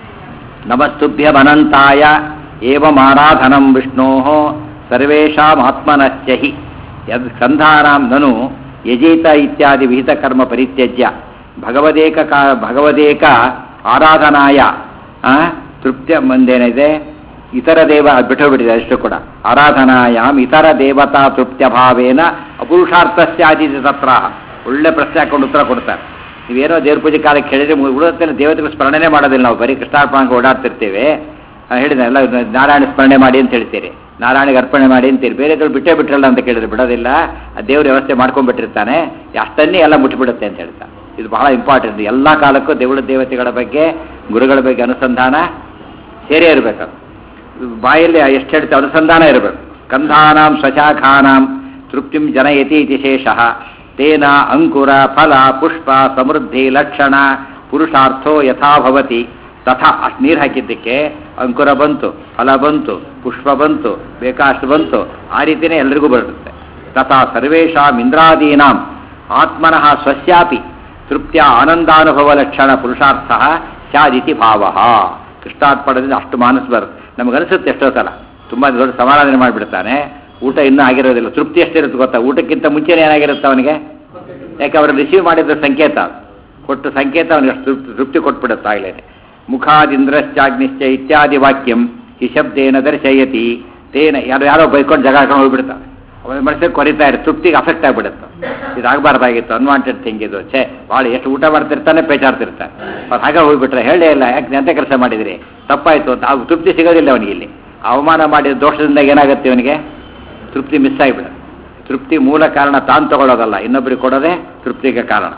ನಮಸ್ತುಭ್ಯಮನಂತಾಯ ಏವಮಾರಾಧನಂ ವಿಷ್ಣೋ ಸರ್ವೇಷಾಂ ಆತ್ಮನಶ್ಚ ಹಿ ಯದ್ ಸ್ಕಂಧಾನಾಂ ನನು ಯಜೇತ ಇತ್ಯಾದಿ ವಿಹಿತ ಕರ್ಮ ಪರಿತ್ಯಜ್ಯ ಭಗವದೇಕ ಕಾ ಭಗವದೇಕ ಆರಾಧನಾಯ ಆ, ತೃಪ್ತಿಯ ಮುಂದೇನಿದೆ ಇತರ ದೇವ ಬಿಟ್ಟು ಬಿಟ್ಟಿದೆ ಅಷ್ಟು ಕೂಡ ಆರಾಧನಾಯಾಮ್ ಇತರ ದೇವತಾ ತೃಪ್ತ್ಯ ಭಾವೇನ ಅಪುರುಷಾರ್ಥಸ್ಯಾದಿ ತತ್ರ ಒಳ್ಳೆ ಪ್ರಶ್ನೆ ಹಾಕೊಂಡು ಉತ್ತರ ಕೊಡ್ತಾರೆ ನೀವೇನೋ ದೇವ್ರ ಪೂಜೆ ಕಾಲಕ್ಕೆ ಹೇಳಿದ್ರೆ ಉಳಿದತ್ತೆಲ್ಲ ದೇವತೆಗಳು ಸ್ಮರಣೆ ಮಾಡೋದಿಲ್ಲ ನಾವು ಬರೀ ಕೃಷ್ಣಾರ್ಪಣಕ್ಕೆ ಓಡಾಡ್ತಿರ್ತೀವಿ ಆ, ಹೇಳಿದೆ ಎಲ್ಲ ನಾರಾಯಣ ಸ್ಮರಣೆ ಮಾಡಿ ಅಂತ ಹೇಳ್ತೀರಿ ನಾರಾಯಣಿಗೆ ಅರ್ಪಣೆ ಮಾಡಿ ಅಂತೀರಿ ಬೇರೆಗಳು ಬಿಟ್ಟೇ ಬಿಟ್ರಲ್ಲ ಅಂತ ಕೇಳಿದ್ರೆ ಬಿಡೋದಿಲ್ಲ ಆ ದೇವ್ರ ವ್ಯವಸ್ಥೆ ಮಾಡ್ಕೊಂಡ್ಬಿಟ್ಟಿರ್ತಾನೆ ಅಷ್ಟನ್ನೇ ಎಲ್ಲ ಮುಟ್ಟಿಬಿಡುತ್ತೆ ಅಂತ ಹೇಳ್ತಾ ಇದು ಬಹಳ ಇಂಪಾರ್ಟೆಂಟ್ ಎಲ್ಲ ಕಾಲಕ್ಕೂ ದೇವಳ ದೇವತೆಗಳ ಬಗ್ಗೆ ಗುರುಗಳ ಬಗ್ಗೆ ಅನುಸಂಧಾನ ಸೇರೇ ಇರಬೇಕು ಬಾಯಲ್ಲಿ ಎಷ್ಟು ಹೇಳ್ತೆ ಅನುಸಂಧಾನ ಇರಬೇಕು ಕಂಧಾನಾಂ ಸ್ವಶಾಖಾನಾಂ ತೃಪ್ತಿಂ ಜನಯತಿ ಇತಿ ಶೇಷಃ ತೇನ ಅಂಕುರ ಫಲ ಪುಷ್ಪ ಸಮೃದ್ಧಿ ಲಕ್ಷಣ ಪುರುಷಾರ್ಥೋ ಯಥಾ ಭವತಿ ತಥಾ ಅಷ್ಟು ನೀರು ಹಾಕಿದ್ದಕ್ಕೆ ಅಂಕುರ ಬಂತು ಫಲ ಬಂತು ಪುಷ್ಪ ಬಂತು ಬೇಕಾಷ್ಟು ಬಂತು ಆ ರೀತಿಯೇ ಎಲ್ರಿಗೂ ಬರುತ್ತೆ ತಥಾ ಸರ್ವೇಷಾಂ ಇಂದ್ರಾದೀನಾಂ ಆತ್ಮನಃ ಸ್ವಸ್ಯಾಪಿ ತೃಪ್ತಿಯ ಆನಂದಾನುಭವ ಲಕ್ಷಣ ಪುರುಷಾರ್ಥ ಸ್ಯಾದಿತಿ ಭಾವ ಕೃಷ್ಣಾರ್ಪಣದಿಂದ ಅಷ್ಟು ಮಾನಸ್ ಬರುತ್ತೆ ನಮಗನಿಸುತ್ತೆ ಎಷ್ಟೋ ಸಲ ತುಂಬ ದೊಡ್ಡ ಸಮಾರಾಧನೆ ಮಾಡಿಬಿಡ್ತಾನೆ ಊಟ ಇನ್ನೂ ಆಗಿರೋದಿಲ್ಲ ತೃಪ್ತಿ ಎಷ್ಟಿರುತ್ತೆ ಗೊತ್ತಾ ಊಟಕ್ಕಿಂತ ಮುಂಚೆನೇ ಏನಾಗಿರುತ್ತೆ ಅವನಿಗೆ ಯಾಕೆ ಅವರು ರಿಸೀವ್ ಮಾಡಿದ ಸಂಕೇತ ಅದು. ಕೊಟ್ಟು ಸಂಕೇತ ಅವನಿಗೆ ಅಷ್ಟು ತೃಪ್ತಿ ತೃಪ್ತಿ ಕೊಟ್ಬಿಡುತ್ತೆ ಆಗಲೇ ಮುಖಾದಿಂದ್ರಶ್ಚಾಗ್ನಿಶ್ಚ ಇತ್ಯಾದಿ ವಾಕ್ಯಂ ಈ ಶಬ್ದೇನ ದರ್ಶಯತಿ ತೇನ ಯಾರೋ ಯಾರೋ ಬೈಕೊಂಡು ಜಗ ಹಾಕೊಂಡು ಹೋಗ್ಬಿಡ್ತಾರೆ ಅವನ ಮನಸ್ಸಿಗೆ ಕೊರಿತಾ ಇರುತ್ತೆ ತೃಪ್ತಿಗೆ ಅಫೆಕ್ಟ್ ಆಗಿಬಿಡುತ್ತೆ ಇದಾಗಬಾರ್ದಾಗಿತ್ತು ಅನ್ವಾಂಟೆಡ್ ಥಿಂಗ್ ಇದು ಛೇ ಭಾಳ ಎಷ್ಟು ಊಟ ಮಾಡ್ತಿರ್ತಾನೆ ಪೇಚಾಡ್ತಿರ್ತಾನೆ ಅವ್ರು ಹಾಗೆ ಹೋಗ್ಬಿಟ್ರೆ ಹೇಳೇ ಇಲ್ಲ ಯಾಕೆ ಎಂತ ಕೆಲಸ ಮಾಡಿದಿರಿ ತಪ್ಪಾಯಿತು ಅಂತ ಆ ತೃಪ್ತಿ ಸಿಗೋದಿಲ್ಲ ಅವನಿಗೆ ಇಲ್ಲಿ ಅವಮಾನ ಮಾಡಿದ ದೋಷದಿಂದ ಏನಾಗುತ್ತೆ ಇವನಿಗೆ ತೃಪ್ತಿ ಮಿಸ್ ಆಗಿಬಿಡುತ್ತೆ ತೃಪ್ತಿ ಮೂಲ ಕಾರಣ ತಾನು ತಗೊಳ್ಳೋದಲ್ಲ ಇನ್ನೊಬ್ಬರಿಗೆ ಕೊಡೋದೇ ತೃಪ್ತಿಗೆ ಕಾರಣ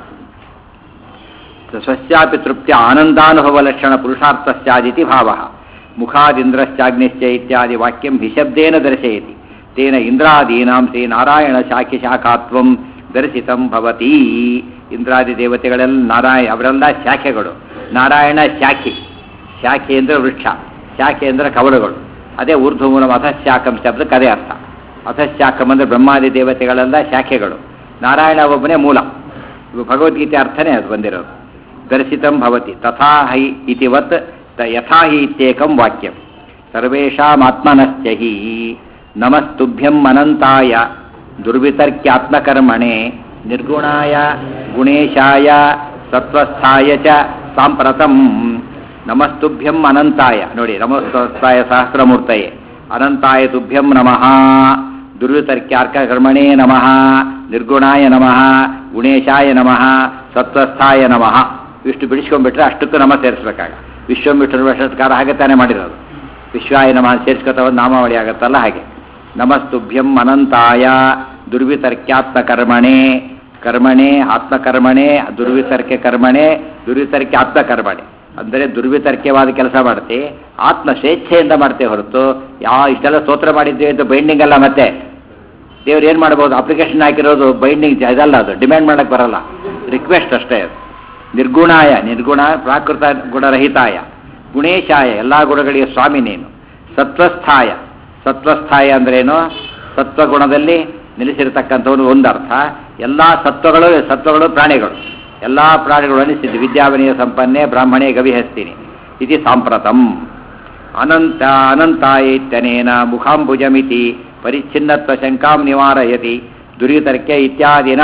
ಸ್ವಸ್ಯಾಪಿ ತೃಪ್ತಿ ಆನಂದಾನುಭವ ಲಕ್ಷಣ ಪುರುಷಾರ್ಥಸ್ಯಾದಿತಿ ಭಾವ ಮುಖಾದಿಂದ್ರಶ್ಚಾಗ್ನಿಶ್ಚ ಇತ್ಯಾದಿ ವಾಕ್ಯಂ ಹಿಶಬ್ದೇನ ದರ್ಶಯತಿ ತೇನ ಇಂದ್ರಾದೀನಾಂ ತೇ ನಾರಾಯಣ ಶಾಖಿ ಶಾಖಾತ್ವಂ ದರ್ಶಿತಂ ಭವತಿ ಇಂದ್ರಾದಿ ದೇವತೆಗಳೆಲ್ಲ ನಾರಾಯಣ ಅವರೆಲ್ಲ ಶಾಖೆಗಳು ನಾರಾಯಣ ಶಾಖಿ ಶಾಖೆ ಅಂದರೆ ವೃಕ್ಷ ಶಾಖೆ ಅಂದರೆ ಕವಲುಗಳು ಅದೇ ಊರ್ಧ್ವಮೂಲ ಅಧಶಾಖಂ ಶಬ್ದಕ್ಕೆ ಅದೇ ಅರ್ಥ ಅಧಶಾಖಂ ಅಂದರೆ ಬ್ರಹ್ಮಾದಿ ದೇವತೆಗಳೆಲ್ಲ ಶಾಖೆಗಳು ನಾರಾಯಣ ಒಬ್ಬನೇ ಮೂಲ ಇವು ಭಗವದ್ಗೀತೆ ಅರ್ಥನೇ ಅದು ಬಂದಿರೋದು ದರ್ಶಿತಂ ಭವತಿ ತಥಾ ಹೈ ಇತಿವತ್ ತ- ಯಥಾ ಹಿ ಇತ್ಯೇಕಂ ವಾಕ್ಯಂ ಸರ್ವೇಷಾಮಾತ್ಮನಶ್ಚ ಹಿ ನಮಸ್ತುಭ್ಯಂ ಅನಂತಾಯ ದುರ್ವಿತರ್ಕ್ಯಾತ್ಮಕರ್ಮಣೆ ನಿರ್ಗುಣಾಯ ಗುಣೇಶಾಯ ಸತ್ವಸ್ಥಾಯ ಚ ಸಾಂಪ್ರತಂ ನಮಸ್ತುಭ್ಯಂ ಅನಂತಾಯ ನೋಡಿ ನಮಸ್ತುಭ್ಯಾಯ ಸಹಸ್ರಮೂರ್ತಯೇ ಅನಂತಾಯ ತುಭ್ಯಂ ನಮಃ ದುರ್ವಿತರ್ಕ್ಯಾರ್ಕ ಕರ್ಮಣೇ ನಮಃ ನಿರ್ಗುಣಾಯ ನಮಃ ಗುಣೇಶಾಯ ನಮಃ ಸತ್ವಸ್ಥಾಯ ನಮಃ ಇಷ್ಟು ಬಿಡಿಸ್ಕೊಂಡ್ಬಿಟ್ರೆ ಅಷ್ಟಕ್ಕೂ ನಮ ಸೇರಿಸ್ಬೇಕಾಗ ವಿಶ್ವಮಿಷ್ಠ ವರ್ಷತ್ಕಾರ ಹಾಗೆ ತಾನೇ ಮಾಡಿರೋದು ವಿಶ್ವಾಯ ನಮಃ ಸೇರಿಸ್ಕೊತ ಒಂದು ನಾಮಾವಳಿ ಆಗುತ್ತಲ್ಲ ಹಾಗೆ ನಮಸ್ತುಭ್ಯಂ ಅನಂತಾಯ ದುರ್ವಿತರ್ಕ್ಯಾತ್ಮ ಕರ್ಮಣೆ ಕರ್ಮಣೆ ಆತ್ಮಕರ್ಮಣೆ ದುರ್ವಿತರ್ಕೆ ಕರ್ಮಣೆ ದುರ್ವಿತರ್ಕೆ ಆತ್ಮಕರ್ಮಣೆ ಅಂದರೆ ದುರ್ವಿತರ್ಕ್ಯವಾದ ಕೆಲಸ ಮಾಡ್ತಿ ಆತ್ಮ ಸ್ವೇಚ್ಛೆಯಿಂದ ಮಾಡ್ತೇವೆ ಹೊರತು ಯಾವ ಇಷ್ಟೆಲ್ಲ ಸ್ತೋತ್ರ ಮಾಡಿದ್ವಿ ಅಂತ ಬೈಂಡಿಂಗ್ ಅಲ್ಲ ಮತ್ತೆ ದೇವ್ರು ಏನು ಮಾಡ್ಬೋದು ಅಪ್ಲಿಕೇಶನ್ ಹಾಕಿರೋದು ಬೈಂಡಿಂಗ್ ಇದಲ್ಲ ಅದು ಡಿಮ್ಯಾಂಡ್ ಮಾಡಕ್ಕೆ ಬರಲ್ಲ ರಿಕ್ವೆಸ್ಟ್ ಅಷ್ಟೇ ಅದು ನಿರ್ಗುಣಾಯ ನಿರ್ಗುಣ ಪ್ರಾಕೃತ ಗುಣರಹಿತಾಯ ಗುಣೇಶಾಯ ಎಲ್ಲ ಗುಣಗಳಿಗೆ ಸ್ವಾಮಿ ನೀನು ಸತ್ವಸ್ಥಾಯ ಸತ್ವಸ್ಥಾಯ ಅಂದ್ರೇನು ಸತ್ವಗುಣದಲ್ಲಿ ನಿಲ್ಲಿಸಿರ್ತಕ್ಕಂಥವ್ರು ಒಂದರ್ಥ ಎಲ್ಲ ಸತ್ವಗಳು ಸತ್ವಗಳು ಪ್ರಾಣಿಗಳು ಎಲ್ಲ ಪ್ರಾಣಿಗಳು ಅನಿಸಿದ್ದು ವಿದ್ಯಾವನೀಯ ಸಂಪನ್ನೆ ಬ್ರಾಹ್ಮಣೇ ಗವಿಹಸ್ತಿನಿ ಇದು ಸಾಂಪ್ರತಂ ಅನಂತ ಅನಂತಾಯಿತ್ಯನೇನ ಮುಖಾಂಬುಜಮಿತಿ ಪರಿಚ್ಛಿನ್ನತ್ವ ಶಂಕಾಂ ನಿವಾರಯತಿ ದುರಿತರ್ಕ್ಯ ಇತ್ಯಾದಿನ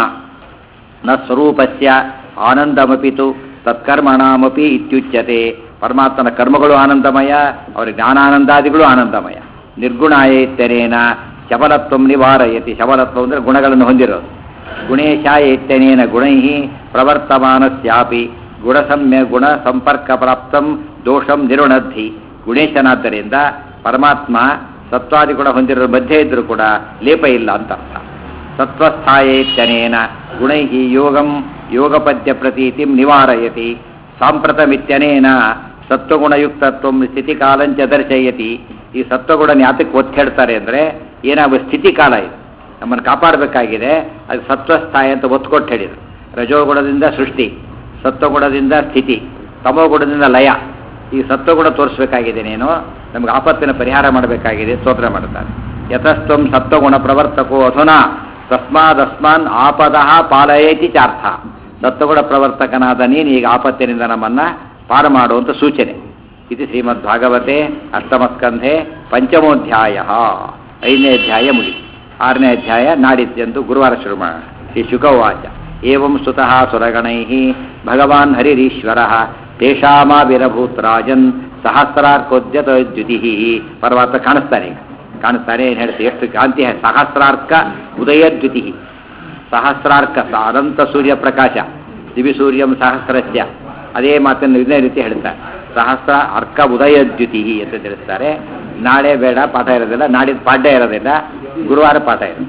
ನ ಸ್ವರೂಪಸ್ಯ ಆನಂದಮಪಿ ತು ತತ್ಕರ್ಮಣಮಪಿ ಇತ್ಯುಚ್ಯತೆ ಪರಮಾತ್ಮನ ಕರ್ಮಗಳು ಆನಂದಮಯ ಅವರ ಜ್ಞಾನಾನಂದಾದಿಗಳು ಆನಂದಮಯ ನಿರ್ಗುಣಾಯ ಇತ್ಯನೇನ ಶಬಲತ್ವ ನಿವಾರಯತಿ ಶಬಲತ್ವ ಅಂದರೆ ಗುಣಗಳನ್ನು ಹೊಂದಿರೋದು ಗುಣೇಶಾಯ ಇತ್ಯನೇನ ಗುಣೈ ಪ್ರವರ್ತಮಾನಸ್ಯಾಪಿ ಗುಣಸಮ್ಯ ಗುಣ ಸಂಪರ್ಕ ಪ್ರಾಪ್ತಂ ದೋಷಂ ನಿರುಣದ್ಧಿ ಗುಣೇಶನಾದ್ದರಿಂದ ಪರಮಾತ್ಮ ಸತ್ವಾದಿ ಗುಣ ಹೊಂದಿರೋ ಮಧ್ಯೆ ಇದ್ದರೂ ಕೂಡ ಲೇಪ ಇಲ್ಲ ಅಂತ ಅರ್ಥ ಸತ್ವಸ್ಥಾಯೇತ್ಯನೇನ ಗುಣೈ ಯೋಗಂ ಯೋಗಪದ್ಯ ಪ್ರತೀತಿಂ ನಿವಾರಯತಿ ಸಾಂಪ್ರತಮಿತ್ಯನೇನ ಸತ್ವಗುಣಯುಕ್ತತ್ವ ಸ್ಥಿತಿಕಾಲಂಚ ದರ್ಶಯತಿ ಈ ಸತ್ವಗುಣ ಯಾತಕ್ಕೆ ಒತ್ತಿ ಹೇಳ್ತಾರೆ ಅಂದರೆ ಏನಾಗ ಸ್ಥಿತಿಕಾಲ ಇದು ನಮ್ಮನ್ನು ಕಾಪಾಡಬೇಕಾಗಿದೆ ಅದು ಸತ್ವಸ್ಥಾಯ ಅಂತ ಒತ್ತು ಕೊಟ್ಟು ಹೇಳಿದರು ರಜೋಗುಣದಿಂದ ಸೃಷ್ಟಿ ಸತ್ವಗುಣದಿಂದ ಸ್ಥಿತಿ ತಮೋಗುಣದಿಂದ ಲಯ ಈ ಸತ್ವಗುಣ ತೋರಿಸ್ಬೇಕಾಗಿದೆ ನೀನು ನಮ್ಗೆ ಆಪತ್ತಿನ ಪರಿಹಾರ ಮಾಡಬೇಕಾಗಿದೆ ಸ್ತೋತ್ರ ಮಾಡ್ತಾರೆ ಯತಸ್ತ್ವಂ ಸತ್ವಗುಣ ಪ್ರವರ್ತಕೋ ಅಧುನಾ ತಸ್ಮಾದಸ್ಮಾನ್ ಆಪದಃ ಪಾಲಯೇತಿ ಚಾರ್ಥ ಸತ್ವಗುಣ ಪ್ರವರ್ತಕನಾದ ನೀನು ಈಗ ಆಪತ್ತಿನಿಂದ ನಮ್ಮನ್ನ ಪಾರು ಮಾಡುವಂಥ ಸೂಚನೆ ಇದು ಶ್ರೀಮದ್ ಭಾಗವತೆ ಅಷ್ಟಮಸ್ಕಂಧೆ ಪಂಚಮೋಧ್ಯಾಯ ಐದನೇ ಅಧ್ಯಾಯ ಮುಗಿತು ಆರನೇ ಅಧ್ಯಾಯ ನಾಡಿದ್ದಂದು ಗುರುವಾರ ಶುರು ಮಾಡೋಣ ಶ್ರೀ ಶುಕವಾಚ ಏವಂ ಸುತಃ ಸುರಗಣೈ ಭಗವಾನ್ ಹರಿರೀಶ್ವರ ತೇಷಾಮಾವಿರಭೂತ್ ರಾಜನ್ ಸಹಸ್ರಾರ್ಕೋದ್ಯತ ದ್ಯುತಿ ಪರ್ವತ ಕಾಣಿಸ್ತಾನೆ ಈಗ ಕಾಣಿಸ್ತಾನೆ ಏನು ಹೇಳ್ತೀವಿ ಎಷ್ಟು ಕಾಂತಿ ಸಹಸ್ರಾರ್ಕ ಉದಯದ್ಯುತಿ ಸಹಸ್ರಾರ್ಕ ಸ- ಅನಂತ ಸೂರ್ಯ ಪ್ರಕಾಶ ದಿವಿ ಸೂರ್ಯಂ ಸಹಸ್ರಸ್ಯ ಅದೇ ಮಾತನ್ನು ಇದೇ ರೀತಿ ಹೇಳ್ತಾರೆ ಸಹಸ್ರ ಅರ್ಕ ಉದಯದ್ಯುತಿ ಅಂತ ತಿಳಿಸ್ತಾರೆ ನಾಳೆ ಬೇಡ ಪಾಠ ಇರೋದಿಲ್ಲ ನಾಡಿದ್ದು ಪಾಠ ಇರೋದಿಲ್ಲ ಗುರುವಾರ ಪಾಠ ಇರೋದು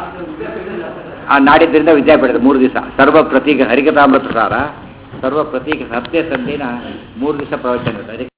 ಆ ನಾಡಿದ್ದರಿಂದ ವಿದ್ಯಾಪೀಠದ ಮೂರು ದಿವಸ ಸರ್ವ ಪ್ರತೀಕ ಹರಿಕತಾಮೃತ ಸಾರ ಸರ್ವ ಪ್ರತೀಕ ಸತ್ಯ ಸಂಧಿನ ಮೂರು ದಿವಸ ಪ್ರವಚನ ಇರುತ್ತೆ ಅದಕ್ಕೆ